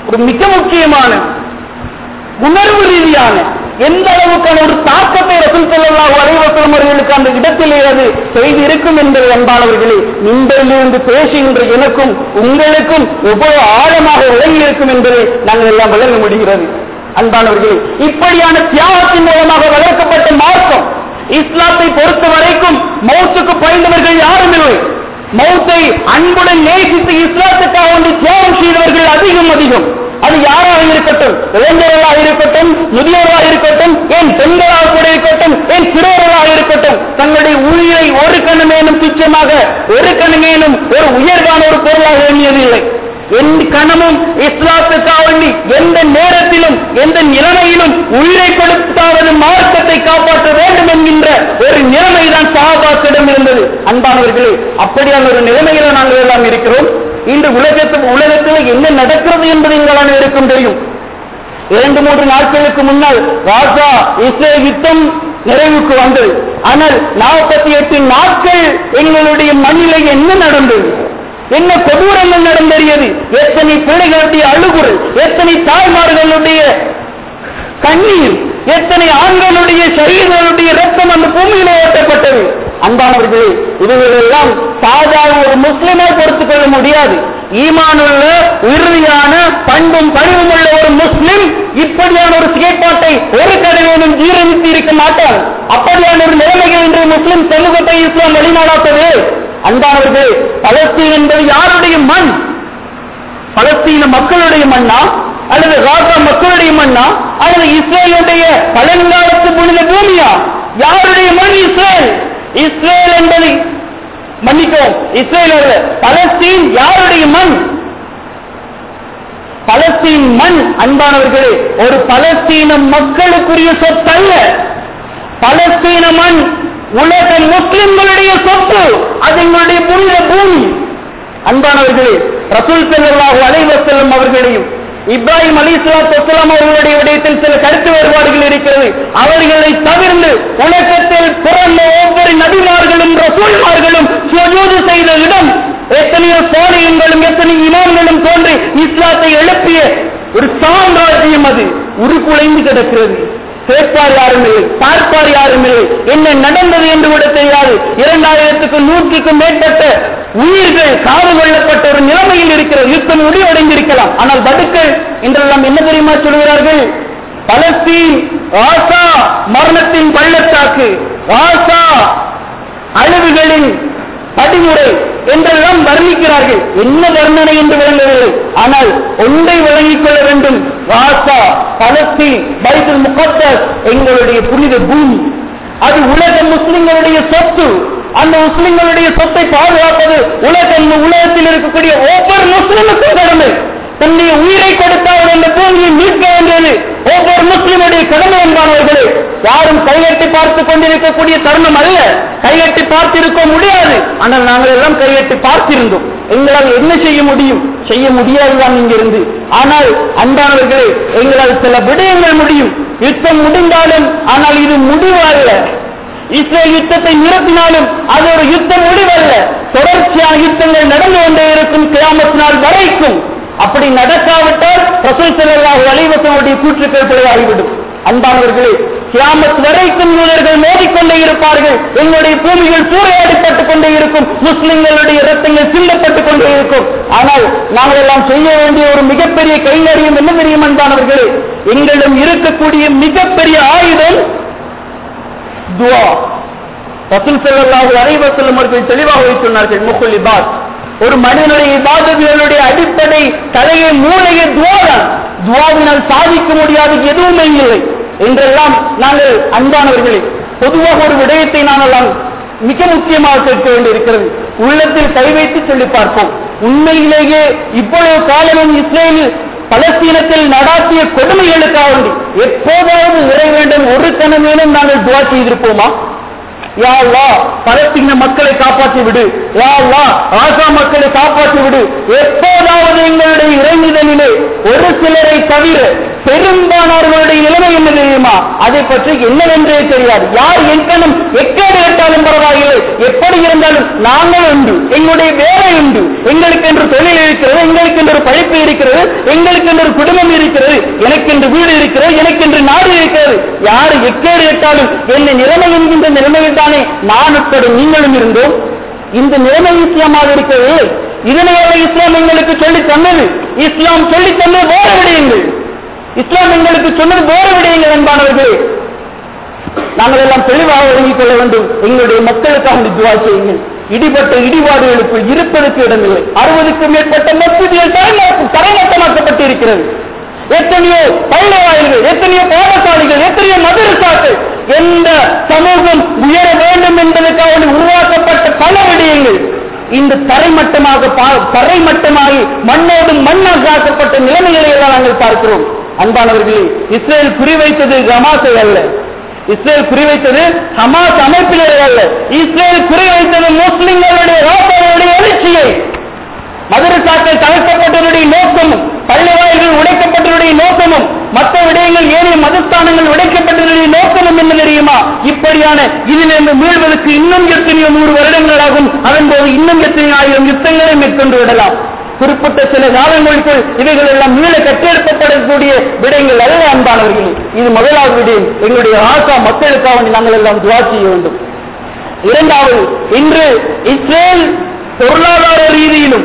ஒரு மிக முக்கியமான உணர்வு ரீதியான எந்த அளவுக்கான ஒரு தாக்கத்தை ரசூல் ஸல்லல்லாஹு அலைஹி வஸல்லம் அவர்களுக்கு அந்த இடத்திலே அது செய்து இருக்கும் என்பதை அன்பானவர்களே இன்றிலிருந்து பேசுகின்ற எனக்கும் உங்களுக்கும் எவ்வளவு ஆழமாக விளங்கி இருக்கும் என்பதை நாங்கள் எல்லாம் விளங்க முடிகிறது அன்பானவர்களே இப்படியான தியாகத்தின் மூலமாக வளர்க்கப்பட்ட மார்க்கம் இஸ்லாத்தை பொறுத்த வரைக்கும் மௌத்துக்கு பயந்தவர்கள் யாரும் இல்லை மௌத்தை அன்புடன் நேசித்து இஸ்லாத்துக்காக வந்து தியாகம் செய்தவர்கள் அதிகம் அதிகம் அது யாராக இருக்கட்டும் இளைஞர்களாக இருக்கட்டும் முதியோராக இருக்கட்டும் ஏன் பெண்களாக கூட இருக்கட்டும் ஏன் சிறுவர்களாக இருக்கட்டும் தங்களுடைய உயிரை ஒரு கணமேனும் துச்சமாக ஒரு கணமேனும் ஒரு உயர்வான ஒரு பொருளாக எண்ணியதில்லை எந்த கணமும் இஸ்லாத்துக்காக வேண்டி எந்த நேரத்திலும் எந்த நிலைமையிலும் உயிரை கொடுத்தாவது மார்க்கத்தை காப்பாற்ற வேண்டும் என்கின்ற ஒரு நிலைமைதான் சகாபாத்திடம் இருந்தது அன்பானவர்களே அப்படியான ஒரு நிலைமையில நாங்கள் எல்லாம் இருக்கிறோம் இன்று உலகத்தில் உலகத்தில் என்ன நடக்கிறது என்பது எங்கள் அனைவருக்கும் தெரியும் இரண்டு மூன்று நாட்களுக்கு முன்னால் ராஜா இஸ்ரேல் யுத்தம் நிறைவுக்கு வந்தது ஆனால் நாற்பத்தி எட்டு நாட்கள் எங்களுடைய மண்ணிலே என்ன நடந்தது என்ன கொடூரங்கள் நடந்தேறியது எத்தனை பிள்ளைகளுடைய அழுகுறல் எத்தனை தாய்மார்களுடைய கண்ணீர் எத்தனை ஆண்களுடைய சரீரங்களுடைய ரத்தம் அந்த பூமியிலே ஓட்டப்பட்டது அன்பானவர்களே இதுகளெல்லாம் சாதாரண ஒரு முஸ்லிமால் பொறுத்துக் கொள்ள முடியாது ஈமானுள்ள உறுதியான பண்பும் பணிவும் உள்ள ஒரு முஸ்லிம் இப்படியான ஒரு செயற்பாட்டை ஒரு கடவேனும் ஜீரணித்து இருக்க மாட்டார் அப்படியான ஒரு நிலைமைகள் இன்று முஸ்லிம் சமூகத்தை இஸ்லாம் வெளிநாடாத்தது அன்பானவர்களே பலஸ்தீன் என்பது யாருடைய மண் பலஸ்தீன மக்களுடைய மண்ணா அல்லது காசா மக்களுடைய மண்ணா அல்லது இஸ்ரேலுடைய பழங்காலத்து புனித பூமியா யாருடைய மண் இஸ்ரேல் இஸ்ரேல் என்பது மன்னிக்கவும் இஸ்ரேல் அல்ல பலஸ்தீன் யாருடைய மண் பலஸ்தீன் மண் அன்பானவர்களே ஒரு பலஸ்தீன மக்களுக்குரிய சொத்தல்ல பலஸ்தீன மண் உலக முஸ்லிம்களுடைய சொத்து அது எங்களுடைய புனித பூமி அன்பானவர்களே ரசூல் ஸல்லல்லாஹு அலைஹி வஸல்லம் அவர்களையும் இப்ராஹிம் அலி வஸலாம் அவர்களுடைய விடயத்தில் சில கருத்து வேறுபாடுகள் இருக்கிறது அவர்களை தவிர்த்து உலகத்தில் பிறந்த ஒவ்வொரு நபிமார்களும் ரசூல்மார்களும் சுஜூது செய்த இடம் எத்தனையோ சாலியங்களும் எத்தனை இமாம்களும் தோன்றி இஸ்லாத்தை எழுப்பிய ஒரு சாம்ராஜ்யம் அது உருக்குலைந்து கிடக்கிறது கேட்பார் யாரும் இல்லை பார்ப்பார் யாரும் இல்லை என்ன நடந்தது என்று கூட தெரியாது இரண்டாயிரத்துக்கு நூற்றுக்கும் மேற்பட்ட உயிர்கள் காவு கொள்ளப்பட்ட ஒரு நிலைமையில் இருக்கிற யுத்தம் முடிவடைந்திருக்கலாம் ஆனால் படுக்கள் என்றெல்லாம் என்ன தெரியுமா சொல்கிறார்கள் பலஸ்தீன் ஆசா மரணத்தின் பள்ளத்தாக்கு ஆசா அழிவுகளின் படிமுறை என்றெல்லாம் வர்ணிக்கிறார்கள் என்ன வர்ணனை என்று விளங்கவில்லை ஆனால் ஒன்றை விளங்கிக் கொள்ள வேண்டும் ராசா பலஸ்தீன் பைபிள் முகத்தஸ் எங்களுடைய புனித பூமி அது உலக முஸ்லிம்களுடைய சொத்து அந்த முஸ்லிம்களுடைய சொத்தை பாதுகாப்பது உலக உலகத்தில் இருக்கக்கூடிய ஒவ்வொரு முஸ்லிமுக்கும் கடமை தன்னுடைய உயிரை கொடுத்தால் அந்த பூமியை மீட்க வேண்டியது ஒவ்வொரு முஸ்லிமுடைய கடமை என்பானவர்களே யாரும் கையெட்டி பார்த்துக் கொண்டிருக்கக்கூடிய தருணம் அல்ல கையெட்டி பார்த்திருக்க முடியாது ஆனால் நாங்கள் எல்லாம் கையெட்டி பார்த்திருந்தோம் எங்களால் என்ன செய்ய முடியும் செய்ய முடியாதுதான் இங்கிருந்து ஆனால் அன்பானவர்களே எங்களால் சில விடயங்கள் முடியும் யுத்தம் முடிந்தாலும் ஆனால் இது முடிவு அல்ல இஸ்ரேல் யுத்தத்தை நிறுத்தினாலும் அது ஒரு யுத்தம் முடிவல்ல தொடர்ச்சியான யுத்தங்கள் நடந்து கொண்டே இருக்கும் கிராமத்து நாள் வரைக்கும் அப்படி நடக்காவிட்டால் ரசூல் ஸல்லல்லாஹு அலைஹி வஸல்லுடைய கூற்றுக்கள் பிழையாகிவிடும் அன்பானவர்களே கியாமத் வரைக்கும் யூதர்கள் மோதிக்கொண்டே இருப்பார்கள் எங்களுடைய பூமிகள் சூறையாடிப்பட்டுக் கொண்டே இருக்கும் முஸ்லிம்களுடைய ரத்தங்கள் சிந்தப்பட்டுக் கொண்டே இருக்கும் ஆனால் நாங்கள் எல்லாம் செய்ய வேண்டிய ஒரு மிகப்பெரிய கைங்கரியம் என்ன தெரியும் அன்பானவர்களே எங்களிடம் இருக்கக்கூடிய மிகப்பெரிய ஆயுதம் துவா ரசூல் ஸல்லல்லாஹு அலைஹி வஸல்லம் அவர்கள் தெளிவாக சொன்னார்கள் முக்குல் இபாத் ஒரு மனிதனுடைய இபாதங்களுடைய அடிப்படை தலையை மூளையை துவாதான் துவாவினால் சாதிக்க முடியாத எதுவுமே இல்லை என்றெல்லாம் நாங்கள் அன்பானவர்களே பொதுவாக ஒரு விடயத்தை நாங்கள் மிக முக்கியமாக கேட்க வேண்டியிருக்கிறது உள்ளத்தில் கை வைத்து சொல்லி பார்ப்போம் உண்மையிலேயே இவ்வளவு காலமும் இஸ்ரேலில் பலஸ்தீனத்தில் நடாத்திய கொடுமைகளுக்காக வேண்டி எப்போதாவது இறை வேண்டும் ஒரு கணமேனும் நாங்கள் துவா செய்திருப்போமா யா அல்லாஹ் பலஸ்தீன மக்களை காப்பாற்றி விடு யா அல்லாஹ் ஆசா மக்களை காப்பாற்றி விடு எப்போதாவது எங்களுடைய இறைநிதனிலே ஒரு சிலரை தவிர பெரும்பாலானவர்களுடைய நிலைமை என்ன தெரியுமா அதை பற்றி என்னவென்றே தெரியாது யார் எங்கனும் எக்கேடு கேட்டாலும் பரவாயில்லை எப்படி இருந்தாலும் நாங்கள் உண்டு எங்களுடைய வேலை உண்டு எங்களுக்கு என்று தொழில் இருக்கிறது எங்களுக்கு என்று ஒரு படிப்பு இருக்கிறது எங்களுக்கு என்று ஒரு குடும்பம் இருக்கிறது எனக்கு என்று வீடு இருக்கிறது எனக்கு என்று நாடு இருக்கிறது யார் எக்கேடு கேட்டாலும் என்ன நிலைமை என்கின்ற நிலைமையில் தானே நான் உட்பட நீங்களும் இருந்தோம் இந்த நிலைமை இஸ்லாமாக இருக்கிறது இதனையோட இஸ்லாம் எங்களுக்கு சொல்லி தந்தது இஸ்லாம் சொல்லி தந்தது வேறு விடயங்கள் இஸ்லாம் எங்களுக்கு சொன்னது வேறு விடயங்கள் அன்பானவர்களே நாங்கள் எல்லாம் தெளிவாக விளங்கிக் கொள்ள வேண்டும் எங்களுடைய மக்களுக்காக துவா செய்யுங்கள் இடிபட்ட இடிபாடுகளுக்கு இருப்பதற்கு இடமில்லை அறுபதுக்கும் மேற்பட்ட மசூதிகள் தரைமட்டமாக்கப்பட்டு இருக்கிறது எத்தனையோ பள்ளி வாயில்கள் எத்தனையோ பாடசாலைகள் எத்தனையோ மதரசாக்கள் எந்த சமூகம் உயர வேண்டும் என்பதற்காக உருவாக்கப்பட்ட பல விடயங்கள் இந்த தரைமட்டமாக பா- தரைமட்டமாகி மண்ணோடு மண்ணாக்கப்பட்ட நிலைமைகளை எல்லாம் நாங்கள் பார்க்கிறோம் அன்பானவர்களே இஸ்ரேல் குறிவைத்தது ஹமாஸை அல்ல இஸ்ரேல் குறிவைத்தது ஹமாஸ் அமைப்பினரை அல்ல இஸ்ரேல் குறிவைத்தது முஸ்லிம்களுடைய ராசாவுடைய எழுச்சியை மதுரசாக்கள் தவிர்க்கப்பட்டவருடைய நோக்கமும் பள்ளி வாயில்கள் உடைக்கப்பட்டவருடைய நோக்கமும் மற்ற விடயங்கள் ஏனைய மதஸ்தானங்கள் உடைக்கப்பட்டவருடைய நோக்கமும் என்ன தெரியுமா இப்படியான இதிலிருந்து மீள்வதற்கு இன்னும் எத்தனையோ நூறு வருடங்கள் ஆகும் அதன் போது இன்னும் எத்தனை ஆயிரம் யுத்தங்களை மேற்கொண்டு விடலாம் குறிப்பிட்ட சில காலங்களுக்குள் இவைகள் எல்லாம் மீள கட்டெடுக்கப்படக்கூடிய விடயங்கள் அல்ல அன்பானவர்கள் இது முதலாவது விடயம் எங்களுடைய ஆசா மக்களுக்காக வேண்டி நாங்கள் எல்லாம் துவா செய்ய வேண்டும் இரண்டாவது இன்று இஸ்ரேல் பொருளாதார ரீதியிலும்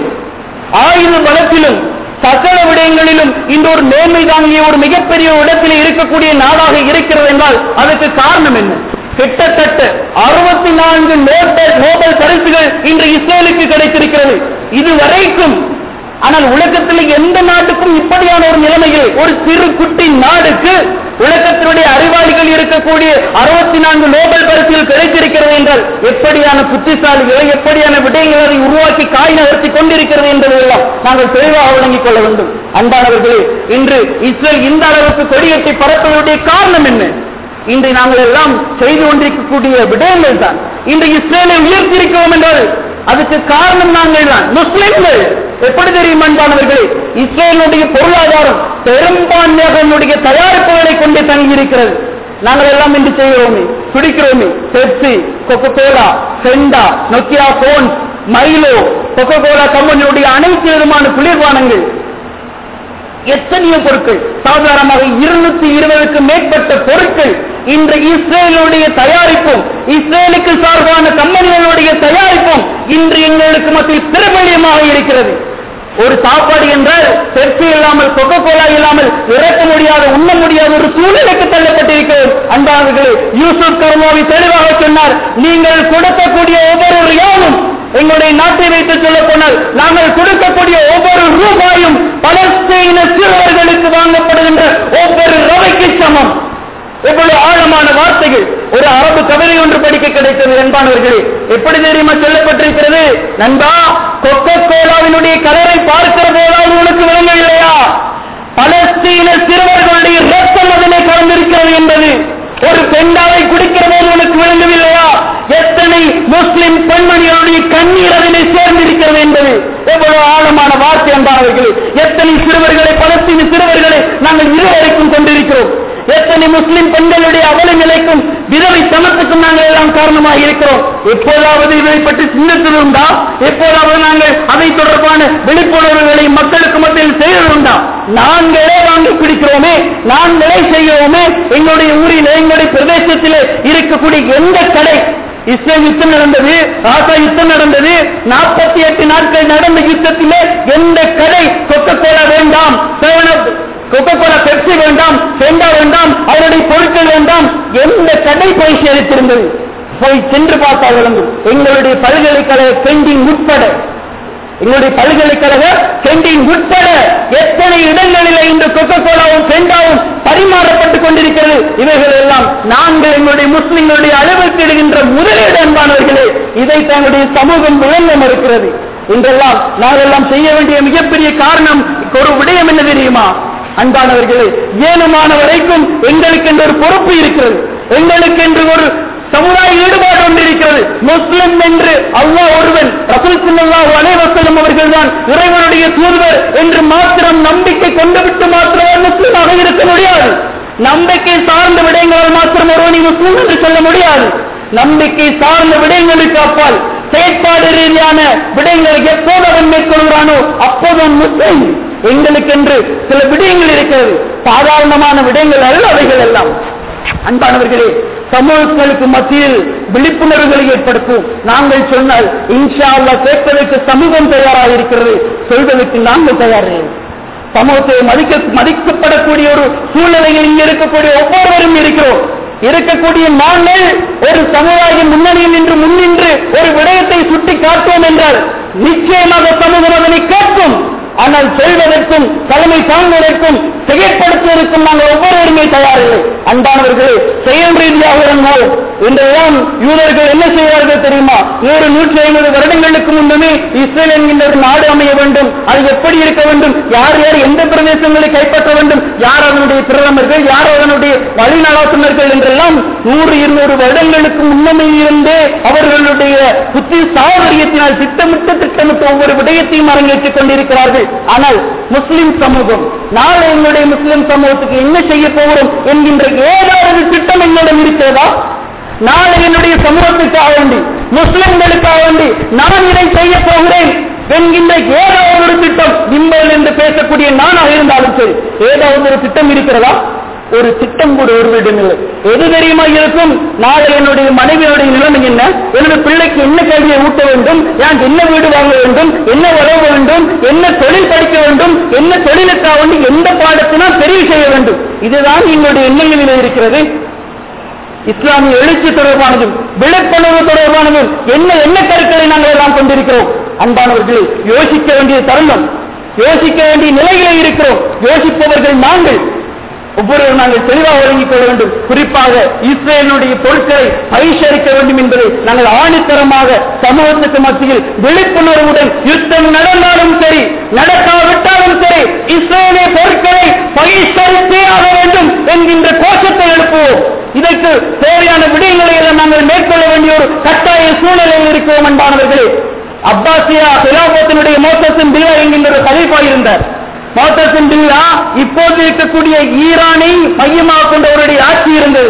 ஆயுத பலத்திலும் சகல விடயங்களிலும் இந்த ஒரு நேர்மை தாங்கிய ஒரு மிகப்பெரிய இடத்தில் இருக்கக்கூடிய நாடாக இருக்கிறது என்றால் அதற்கு காரணம் என்ன கிட்டத்தட்ட அறுபத்தி நான்கு நோபல் நோபல் பரிசுகள் இன்று இஸ்ரேலுக்கு கிடைத்திருக்கிறது இதுவரைக்கும் ஆனால் உலகத்தில் எந்த நாட்டுக்கும் இப்படியான ஒரு நிலைமையில் ஒரு சிறு குட்டி நாடுக்கு உலகத்தினுடைய அறிவாளிகள் இருக்கக்கூடிய அறுபத்தி நான்கு நோபல் பரிசுகள் கிடைத்திருக்கிறது என்றால் எப்படியான புத்திசாலிகளை எப்படியான விடயங்களை அதை உருவாக்கி காய் நகர்த்தி கொண்டிருக்கிறது என்பதையெல்லாம் நாங்கள் தெளிவாக விளங்கிக் கொள்ள வேண்டும் அன்பானவர்களே இன்று இஸ்ரேல் இந்த அளவுக்கு கொடியேற்றி பரப்புவதற்குடைய காரணம் என்ன இன்று நாங்கள் எல்லாம் செய்து கொண்டிருக்கக்கூடிய விடயங்கள் தான் இன்று இஸ்ரேலை உயர்த்திருக்கிறோம் என்றால் அதுக்கு காரணம் நாங்கள் தான் முஸ்லிம்கள் எப்படி தெரியும் அன்பானவர்களே இஸ்ரேலுடைய பொருளாதாரம் பெரும்பான்மையாக என்னுடைய தயாரிப்புகளை கொண்டு தங்கியிருக்கிறது நாங்கள் எல்லாம் இன்று செய்கிறோமே குடிக்கிறோமே பெப்சி கொக்கோ கோலா செண்டா Nokia phone Milo Coca Cola கம்பெனியுடைய அனைத்து விதமான குளிர்பானங்கள் எத்தனையோ பொருட்கள் சாதாரணமாக இருநூத்தி இருபதுக்கு மேற்பட்ட பொருட்கள் இன்று இஸ்ரேலுடைய தயாரிப்பும் இஸ்ரேலுக்கு சார்பான கம்பெனிகளுடைய தயாரிப்பும் இன்று எங்களுக்கு மத்தியில் பிரபல்யமாக இருக்கிறது ஒரு சாப்பாடு என்றால் பெப்சி இல்லாமல் கொக்கோ கோலா இல்லாமல் இறக்க முடியாத உண்ண முடியாத ஒரு சூழ்நிலைக்கு தள்ளப்பட்டிருக்கிறது அன்பானவர்களே யூசுப் கர்மாவி தெளிவாக சொன்னார் நீங்கள் கொடுக்கக்கூடிய ஒவ்வொரு ரியாலும் எங்களுடைய நாட்டை வைத்து சொல்ல போனால் நாங்கள் கொடுக்கக்கூடிய ஒவ்வொரு ரூபாயும் பலஸ்தீன சிறுவர்களுக்கு வாங்கப்படுகின்ற ஒவ்வொரு ரவைக்கு சமம் எவ்வளவு ஆழமான வார்த்தைகள் ஒரு அரபு கவிதை ஒன்று படிக்க கிடைத்தது என்பானவர்களே எப்படி தெரியுமா சொல்லப்பட்டிருக்கிறது நண்பா கொக்கோ கோலாவினுடைய கலரை பார்க்கிற போதாவது உனக்கு விளங்கவில்லையா பலஸ்தீன சிறுவர்களுடைய ரத்தம் அதிலே கலந்திருக்கிறது என்பது ஒரு பெண்டாவை குடிக்கிற போது உனக்கு விளங்கவில்லையா எத்தனை முஸ்லிம் பெண்மணிகளுடைய கண்ணீர் அதிலே சேர்ந்திருக்கிறது என்பது எவ்வளவு ஆழமான வார்த்தை என்பார்கள் எத்தனை சிறுவர்களை பலஸ்தீன சிறுவர்களை நாங்கள் இருவரைக்கும் கொண்டிருக்கிறோம் எத்தனை முஸ்லிம் பெண்களுடைய அவல நிலைக்கும் விதவை சமத்துக்கும் நாங்கள் எல்லாம் காரணமாக இருக்கிறோம் எப்போதாவது இதை பற்றி சிந்தித்ததுண்டா எப்போதாவது நாங்கள் அதை தொடர்பான விழிப்புணர்வுகளை மக்களுக்கு மத்தியில் செய்வதுண்டா நாங்களே வாங்கி குடிக்கிறோமே நாங்களே செய்கிறோமே எங்களுடைய ஊரில் எங்களுடைய பிரதேசத்திலே இருக்கக்கூடிய எந்த கடை இஸ்ரேல் யுத்தம் நடந்தது ராசா யுத்தம் நடந்தது நாற்பத்தி எட்டு நாட்கள் நடந்த யுத்தத்திலே எந்த கடை கொக்க கோலா வேண்டாம் கொக்கோலா பெப்சி வேண்டாம் செண்டா வேண்டாம் அவருடைய பொருட்கள் வேண்டாம் எந்த கடை போய் சேர்த்திருந்தது போய் சென்று பார்த்தால் விளங்கும் எங்களுடைய பல்கலைக்கழக பெண்டிங் உட்பட எங்களுடைய பல்கலைக்கழக சென்டின் உட்பட எத்தனை இடங்களில் இந்த கொக்கோ கோலாவும் செண்டாவும் பரிமாறப்பட்டுக் கொண்டிருக்கிறது இவைகள் எல்லாம் நாங்கள் எங்களுடைய முஸ்லிம்களுடைய அளவுக்கு இடுகின்ற முதலீடு அன்பானவர்களே இதை தங்களுடைய சமூகம் விளங்க மறுக்கிறது இன்றெல்லாம் நாங்கெல்லாம் செய்ய வேண்டிய மிகப்பெரிய காரணம் ஒரு விடயம் என்ன தெரியுமா அன்பானவர்களே ஏனுமான வரைக்கும் எங்களுக்கு என்று ஒரு பொறுப்பு இருக்கிறது எங்களுக்கு என்று ஒரு சமுதாய ஈடுபாடு ஒன்று இருக்கிறது முஸ்லிம் என்று அல்லாஹ் ஒருவன் ரசூல் ஸல்லல்லாஹு அலைஹி வஸல்லம் அவர்கள்தான் இறைவனுடைய தூதுவர் என்று மாத்திரம் நம்பிக்கை கொண்டு விட்டு மாத்திரம் முஸ்லிமாக இருக்க முடியாது நம்பிக்கை சார்ந்த விடயங்களால் மாத்திரம் ஒருவனை முஸ்லிம் என்று சொல்ல முடியாது நம்பிக்கை சார்ந்த விடயங்களுக்கு அப்பால் செயற்பாடு ரீதியான விடயங்களை எப்போது அவன் மேற்கொள்கிறானோ அப்போது அவன் முஸ்லிம் எங்களுக்கென்று சில விடயங்கள் இருக்கிறது சாதாரணமான விடயங்கள் அல்ல அவைகள் எல்லாம் அன்பானவர்களே சமூகங்களுக்கு மத்தியில் விழிப்புணர்வுகளை ஏற்படுத்தும் நாங்கள் சொன்னால் இன்ஷா அல்லாஹ் கேட்பதற்கு சமூகம் தயாராக இருக்கிறது சொல்வதற்கு நாங்கள் தயாரே சமூகத்தை மதிக்க மதிக்கப்படக்கூடிய ஒரு சூழ்நிலையில் இங்கே இருக்கக்கூடிய ஒவ்வொருவரும் இருக்கிறோம் இருக்கக்கூடிய நாங்கள் ஒரு சமுதாய முன்னணியில் நின்று முன்னின்று ஒரு விடயத்தை சுட்டி காட்டுவோம் என்றால் நிச்சயமாக சமூகம் அதனை கேட்கும் ஆனால் சொல்வதற்கும் தலைமை தாங்குவதற்கும் செயற்படுத்துவதற்கும் நாங்கள் ஒவ்வொருவருமே தயாரில்லை அன்பானவர்களே செயல் ரீதியாக இருந்தோம் இன்றையெல்லாம் யூதர்கள் என்ன செய்வார்கள் தெரியுமா நூறு நூற்றி ஐம்பது வருடங்களுக்கு முன்னமே இஸ்ரேல் என்கின்ற ஒரு நாடு அமைய வேண்டும் அது எப்படி இருக்க வேண்டும் யார் யார் எந்த பிரதேசங்களை கைப்பற்ற வேண்டும் யார் அதனுடைய பிரதமர்கள் யார் அதனுடைய வழிநடாத்துனர்கள் என்றெல்லாம் நூறு இருநூறு வருடங்களுக்கு முன்னமே இருந்தே அவர்களுடைய புத்தி சாவரியத்தினால் திட்டமிட்டு திட்டமிட்டு ஒவ்வொரு விடயத்தையும் அரங்கேற்றிக் கொண்டிருக்கிறார்கள் ஆனால் முஸ்லிம் சமூகம் நாளை எங்களுடைய முஸ்லிம் சமூகத்துக்கு என்ன செய்ய போகிறோம் என்கின்ற ஏதாவது திட்டம் எங்களிடம் இருக்கிறதா நாளை என்னுடைய சமூகத்துக்காக வேண்டி முஸ்லிம்களுக்காக வேண்டி நான் இதை செய்ய போகிறேன் என்கின்ற ஏதாவது ஒரு திட்டம் நிம்மல் என்று பேசக்கூடிய நானாக இருந்தாலும் சரி ஏதாவது ஒரு திட்டம் இருக்கிறதா ஒரு திட்டம் கூட ஒருவரிடம் இல்லை எது தெரியுமா இருக்கும் நாளை என்னுடைய மனைவியுடைய நிலைமை என்ன என்னுடைய பிள்ளைக்கு என்ன கல்வியை ஊட்ட வேண்டும் நான் என்ன வீடு வாங்க வேண்டும் என்ன உறவு வேண்டும் என்ன தொழில் படிக்க வேண்டும் என்ன தொழிலுக்காக வேண்டி எந்த பாடத்தினால் தெரிவு செய்ய வேண்டும் இதுதான் எங்களுடைய எண்ணங்களில் இருக்கிறது இஸ்லாமிய எழுச்சி தொடர்பானதும் விழிப்புணர்வு தொடர்பானதும் என்ன என்ன கருக்களை நாங்கள் எல்லாம் கொண்டிருக்கிறோம் அன்பானவர்களே யோசிக்க வேண்டிய தருணம் யோசிக்க வேண்டிய நிலையிலே இருக்கிறோம் யோசிப்பவர்கள் நாங்கள் ஒவ்வொருவரும் நாங்கள் தெளிவாக வழங்கிக் கொள்ள வேண்டும் குறிப்பாக இஸ்ரேலுடைய பொருட்களை பரிசரிக்க வேண்டும் என்பதை நாங்கள் ஆணித்தரமாக சமூகத்துக்கு மத்தியில் விழிப்புணர்வுடன் யுத்தம் நடந்தாலும் சரி நடக்காவிட்டாலும் சரி இஸ்ரேலிய பொருட்களை பரிசரித்தே ஆக வேண்டும் என்கின்ற கோஷத்தை எழுப்புவோம் இதற்கு தேவையான விடயங்களை எல்லாம் நாங்கள் மேற்கொள்ள வேண்டிய ஒரு கட்டாய சூழ்நிலையில் இருக்கிறோம் அன்பானவர்களே அப்பாசியா பிலாபத்தினுடைய மோசத்தின் பில்லா என்கின்ற ஒரு கலைப்பா இருந்தார் மோசத்தின் பில்லா இப்போது இருக்கக்கூடிய ஈரானை மையமாக கொண்டவருடைய ஆட்சி இருந்தது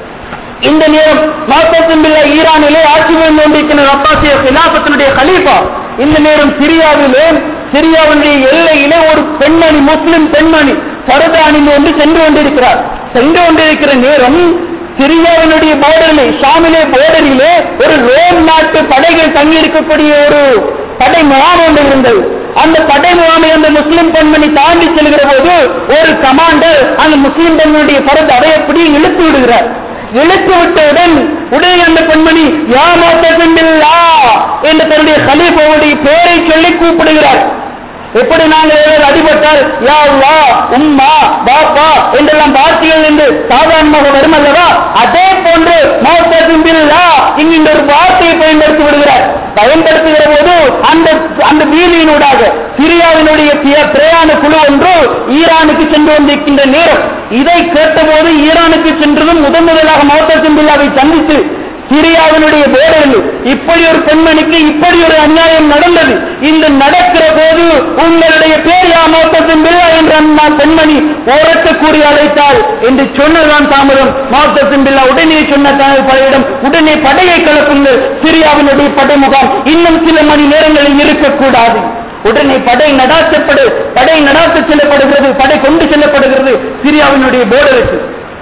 இந்த நேரம் மோசத்தின் பில்லா ஈரானிலே ஆட்சி புரிந்து கொண்டிருக்கிற அப்பாசிய பிலாபத்தினுடைய கலீஃபா இந்த நேரம் சிரியாவிலே சிரியாவினுடைய எல்லையிலே ஒரு பெண்மணி முஸ்லிம் பெண்மணி பரத அணிந்து கொண்டு சென்று கொண்டிருக்கிறார் சென்று கொண்டிருக்கிற நேரம் சிரியாவினுடைய போர்டரிலே ஷாமிலே போர்டரிலே ஒரு ரோம் நாட்டு படைகள் தங்கியிருக்கக்கூடிய ஒரு படை முகாம் ஒன்று இருந்தது அந்த படை முகாமை அந்த முஸ்லிம் பெண்மணி தாண்டி செல்கிற போது ஒரு கமாண்டர் அந்த முஸ்லிம் பெண்மணியுடைய பரத அடையப்படி இழுத்து விடுகிறார் இழுத்து விட்டவுடன் உடனே அந்த பெண்மணி யா மோத்தா என்று தன்னுடைய கலீஃபாவுடைய பெயரை சொல்லி கூப்பிடுகிறார் எப்படி நாங்கள் ஏதாவது அடிபட்டால் யா அல்லா உம்மா பாப்பா என்றெல்லாம் வார்த்தைகள் என்று சாதாரணமாக வரும் அல்லவா அதே போன்று மௌத்தில்லா இங்கின்ற ஒரு வார்த்தையை பயன்படுத்தி விடுகிறார் பயன்படுத்துகிற போது அந்த அந்த வீதியினூடாக சிரியாவினுடைய பிர- பிரயாண குழு ஒன்று ஈரானுக்கு சென்று கொண்டிருக்கின்ற நேரம் இதை கேட்டபோது ஈரானுக்கு சென்றதும் முதன் முதலாக மௌத்தில்லாவை சந்தித்து சிரியாவினுடைய போர்டரில் இப்படி ஒரு பெண்மணிக்கு இப்படி ஒரு அநியாயம் நடந்தது இந்த நடக்கிற போது உங்களுடைய பேர் யா மௌத்தத்தின் பில்லா என்ற அண்ணா பெண்மணி ஓரத்து கூறி அழைத்தாள் என்று சொன்னதுதான் தாமதம் மௌத்தத்தின் பில்லா உடனே சொன்ன தனது படையிடம் உடனே படையை கலப்புங்கள் சிரியாவினுடைய படை முகாம் இன்னும் சில மணி நேரங்களில் இருக்கக்கூடாது உடனே படை நடாத்தப்படு படை நடாத்த செல்லப்படுகிறது படை கொண்டு செல்லப்படுகிறது சிரியாவினுடைய போர்டருக்கு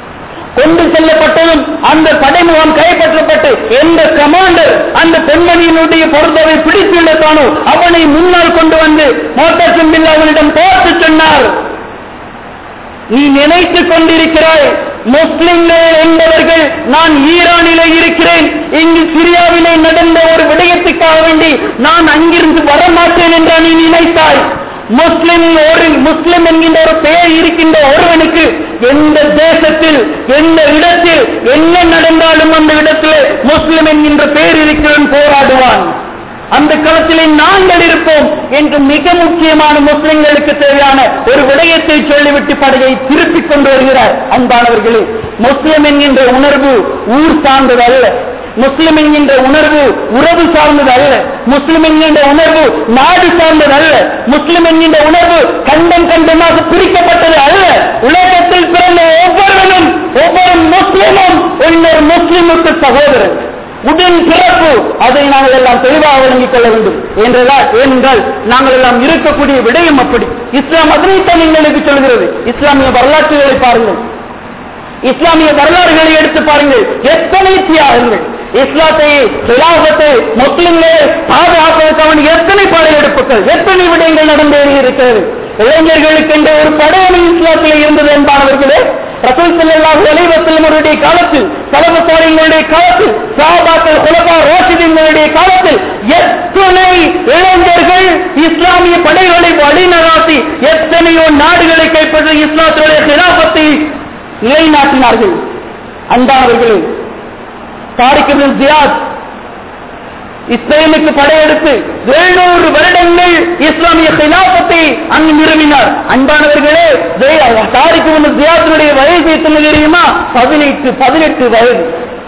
கொண்டு செல்லப்பட்டதும் அந்த படைமுகம் கைப்பற்றப்பட்டு எந்த கமாண்டர் அந்த பெண்மணியினுடைய பொருத்தவை பிடித்துள்ளதானோ அவனை முன்னால் கொண்டு வந்து மோட்டார் சிம்பில் அவனிடம் பார்த்து சொன்னார் நீ நினைத்துக் கொண்டிருக்கிறாய் முஸ்லிம்கள் என்பவர்கள் நான் ஈரானிலே இருக்கிறேன் இங்கு சிரியாவிலே நடந்த ஒரு விடயத்துக்காக வேண்டி நான் அங்கிருந்து வரமாட்டேன் என்று நீ நினைத்தாய் முஸ்லிம் ஒரு முஸ்லிம் என்கின்ற ஒரு பெயர் இருக்கின்ற ஒருவனுக்கு எந்த தேசத்தில் எந்த இடத்தில் என்ன நடந்தாலும் அந்த இடத்திலே முஸ்லிம் என்கின்ற பெயர் இருக்கிறவன் போராடுவான் அந்த களத்திலே நாங்கள் இருப்போம் என்று மிக முக்கியமான முஸ்லிம்களுக்கு தேவையான ஒரு விடயத்தை சொல்லிவிட்டு படையை திருப்பிக் கொண்டு வருகிறார் அன்பானவர்களே முஸ்லிம் என்கின்ற உணர்வு ஊர் சார்ந்தது அல்ல முஸ்லிம் என்கின்ற உணர்வு உறவு சார்ந்தது அல்ல முஸ்லிம் என்கின்ற உணர்வு நாடு சார்ந்தது அல்ல முஸ்லிம் என்கின்ற உணர்வு கண்டம் கண்டமாக பிரிக்கப்பட்டது அல்ல உலகத்தில் பிறந்த ஒவ்வொருவனும் ஒவ்வொரு முஸ்லிமும் இன்னொரு முஸ்லிமுக்கு சகோதரன் உடன் பிறப்பு அதை நாங்கள் எல்லாம் தெளிவாக விளங்கிக் கொள்ள வேண்டும் என்றால் ஏனென்றால் நாங்கள் எல்லாம் இருக்கக்கூடிய விடயம் அப்படி இஸ்லாம் அதனைத்தான் எங்களுக்கு சொல்கிறது இஸ்லாமிய வரலாற்றுகளை பாருங்கள் இஸ்லாமிய வரலாறுகளை எடுத்து பாருங்கள் எத்தனை தியாகங்கள் இஸ்லாத்தை சிலாபத்தை முஸ்லிம்களை பாதுகாப்பதற்கான எத்தனை படையெடுப்புகள் எத்தனை விடயங்கள் நடந்தேறி இருக்கிறது இளைஞர்களுக்கு என்ற ஒரு படையணி இஸ்லாத்தில் இருந்தது என்பானவர்களே ரசூல் ஸல்லல்லாஹு அலைஹி வஸல்லம் அவருடைய காலத்தில் சலப சாலிகளுடைய காலத்தில் சஹாபாக்கள் குலபா ராஷிதீன்களுடைய காலத்தில் எத்தனை இளைஞர்கள் இஸ்லாமிய படைகளை வழிநடாத்தி எத்தனையோ நாடுகளை கைப்பற்றி இஸ்லாத்துடைய சிலாபத்தை நிலைநாட்டினார்கள் அன்பானவர்களே தாரிக் இப்னு ஜியாத் இஸ்ரேலுக்கு படையெடுத்து எழுநூறு வருடங்கள் இஸ்லாமிய கிலாபத்தை அங்கு நிறுவினார் அன்பானவர்களே தாரிக் இப்னு ஜியாத்தினுடைய வயசு எத்தனை தெரியுமா பதினெட்டு பதினெட்டு வயது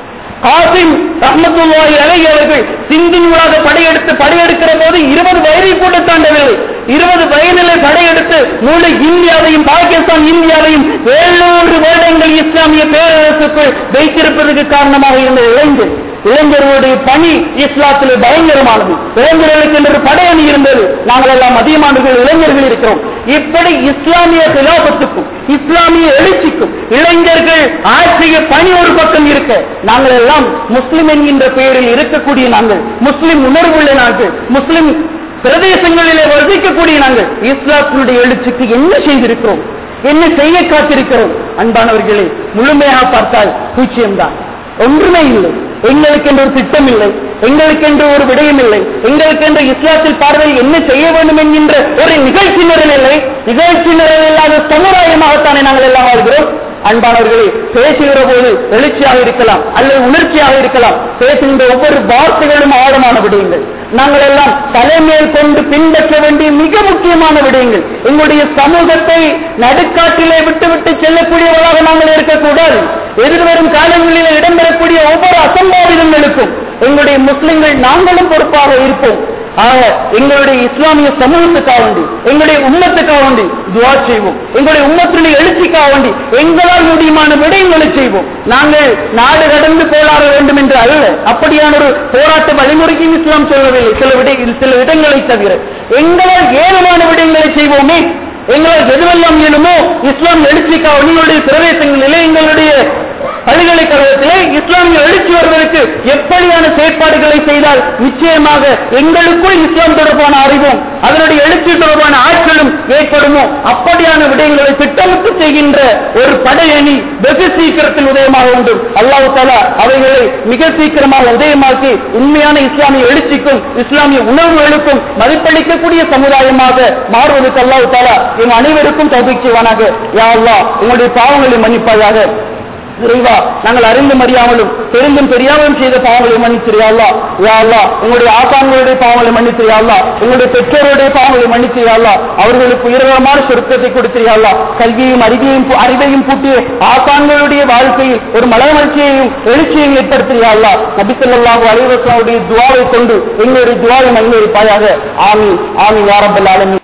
காசிம் ரஹமத்துல்லாஹி அலைஹி அவர்கள் சிந்தினூடாக படையெடுத்து படையெடுக்கிற போது இருபது வயதை கூட தாண்டவில்லை இருபது வயதிலே படையெடுத்து முழு இந்தியாவையும் பாகிஸ்தான் இந்தியாவையும் ஏழுநூறு வருடங்கள் இஸ்லாமிய பேரரசுக்குள் வைத்திருப்பதற்கு காரணமாக இருந்த இளைஞர் இளைஞர்களுடைய பணி இஸ்லாத்திலே பயங்கரமானது இளைஞர்களுக்கு என்று படையணி இருந்தது நாங்கள் எல்லாம் அதிகமானவர்கள் இளைஞர்கள் இருக்கிறோம் இப்படி இஸ்லாமிய சிலாபத்துக்கும் இஸ்லாமிய எழுச்சிக்கும் இளைஞர்கள் ஆற்றிய பணி ஒரு பக்கம் இருக்க நாங்கள் எல்லாம் முஸ்லிம் என்கின்ற பெயரில் இருக்கக்கூடிய நாங்கள் முஸ்லிம் உணர்வுள்ள நாங்கள் முஸ்லிம் பிரதேசங்களிலே வசிக்கக்கூடிய நாங்கள் இஸ்லாத்தினுடைய எழுச்சிக்கு என்ன செய்திருக்கிறோம் என்ன செய்ய காத்திருக்கிறோம் அன்பானவர்களே முழுமையாக பார்த்தால் பூச்சியம்தான் ஒன்றுமே இல்லை எங்களுக்கு என்று ஒரு திட்டம் இல்லை எங்களுக்கு என்று ஒரு விடயம் இல்லை எங்களுக்கு என்று இஸ்லாத்தில் பார்வையில் என்ன செய்ய வேண்டும் என்கின்ற ஒரு நிகழ்ச்சி நிரல் இல்லை நிகழ்ச்சி நிரல் இல்லாத சமுதாயமாகத்தானே நாங்கள் எல்லாம் வாழ்கிறோம் அன்பானவர்களே பேசுகிற போது எழுச்சியாக இருக்கலாம் அல்லது உணர்ச்சியாக இருக்கலாம் பேசுகின்ற ஒவ்வொரு வார்த்தைகளும் ஆழமான விடயங்கள் நாங்கள் எல்லாம் தலைமையில் கொண்டு பின்பற்ற வேண்டிய மிக முக்கியமான விடயங்கள் எங்களுடைய சமூகத்தை நடுக்காட்டிலே விட்டுவிட்டு செல்லக்கூடியவர்களாக நாங்கள் இருக்கக்கூடாது எதிர்வரும் காலங்களில் இடம்பெறக்கூடிய ஒவ்வொரு அசம்பாவிதங்களுக்கும் எங்களுடைய முஸ்லிம்கள் நாங்களும் பொறுப்பாக இருப்போம் ஆக எங்களுடைய இஸ்லாமிய சமூகத்துக்காக வேண்டி எங்களுடைய உம்மத்துக்காக வேண்டி துவா செய்வோம் எங்களுடைய உம்மத்தினுடைய எழுச்சிக்காக வேண்டி எங்களால் முடியுமான விடயங்களை செய்வோம் நாங்கள் நாடு கடந்து போராட வேண்டும் என்று அல்ல அப்படியான ஒரு போராட்ட வழிமுறைக்கும் இஸ்லாம் சொல்லவில்லை சில விட சில இடங்களை தவிர எங்களால் ஏதுவான விடயங்களை செய்வோமே எங்களால் எதுவெல்லாம் இயலுமோ இஸ்லாம் எழுச்சிக்காக எங்களுடைய பிரதேசங்களிலே எங்களுடைய பல்கலைக்கழகத்திலே இஸ்லாமிய எழுச்சி வருவதற்கு எப்படியான செயற்பாடுகளை செய்தால் நிச்சயமாக எங்களுக்குள் இஸ்லாம் தொடர்பான அறிவும் அதனுடைய எழுச்சி தொடர்பான ஆற்றலும் ஏற்படுமோ அப்படியான விடயங்களை திட்டமிட்டு செய்கின்ற ஒரு படையணி வெகு சீக்கிரத்தில் உதயமாக உண்டு அல்லாஹு தாலா அவைகளை மிக சீக்கிரமாக உதயமாக்கி உண்மையான இஸ்லாமிய எழுச்சிக்கும் இஸ்லாமிய உணர்வுகளுக்கும் மதிப்பளிக்கக்கூடிய சமுதாயமாக மாறுவதற்கு அல்லாஹு தாலா எங்கள் அனைவருக்கும் தௌபிக் செய்வானாக யா அல்லாஹ் உங்களுடைய பாவங்களை மன்னிப்பாயாக இறைவா நாங்கள் அறிந்தும் அறியாமலும் தெரிந்தும் தெரியாமலும் செய்த பாவங்களை மன்னிச்சிரியாள்லா யாழ்லா உங்களுடைய ஆசான்களுடைய பாவங்களை மன்னிச்சிரியாள்லா உங்களுடைய பெற்றோருடைய பாவங்களை மன்னிச்சிரியாள்லா அவர்களுக்கு உயர்தரமான சொருக்கத்தை கொடுத்திரியாள்லா கல்வியையும் அறிவையும் அறிவையும் பூட்டிய ஆசான்களுடைய வாழ்க்கையில் ஒரு மலமலர்ச்சியையும் எழுச்சியையும் ஏற்படுத்தியாள்லா நபிசல்லாஹு அலைவசனுடைய துவாவை கொண்டு எங்களுடைய துவாவை மன்னிப்பாயாக ஆமி ஆமி யாரப்பல் ஆலமி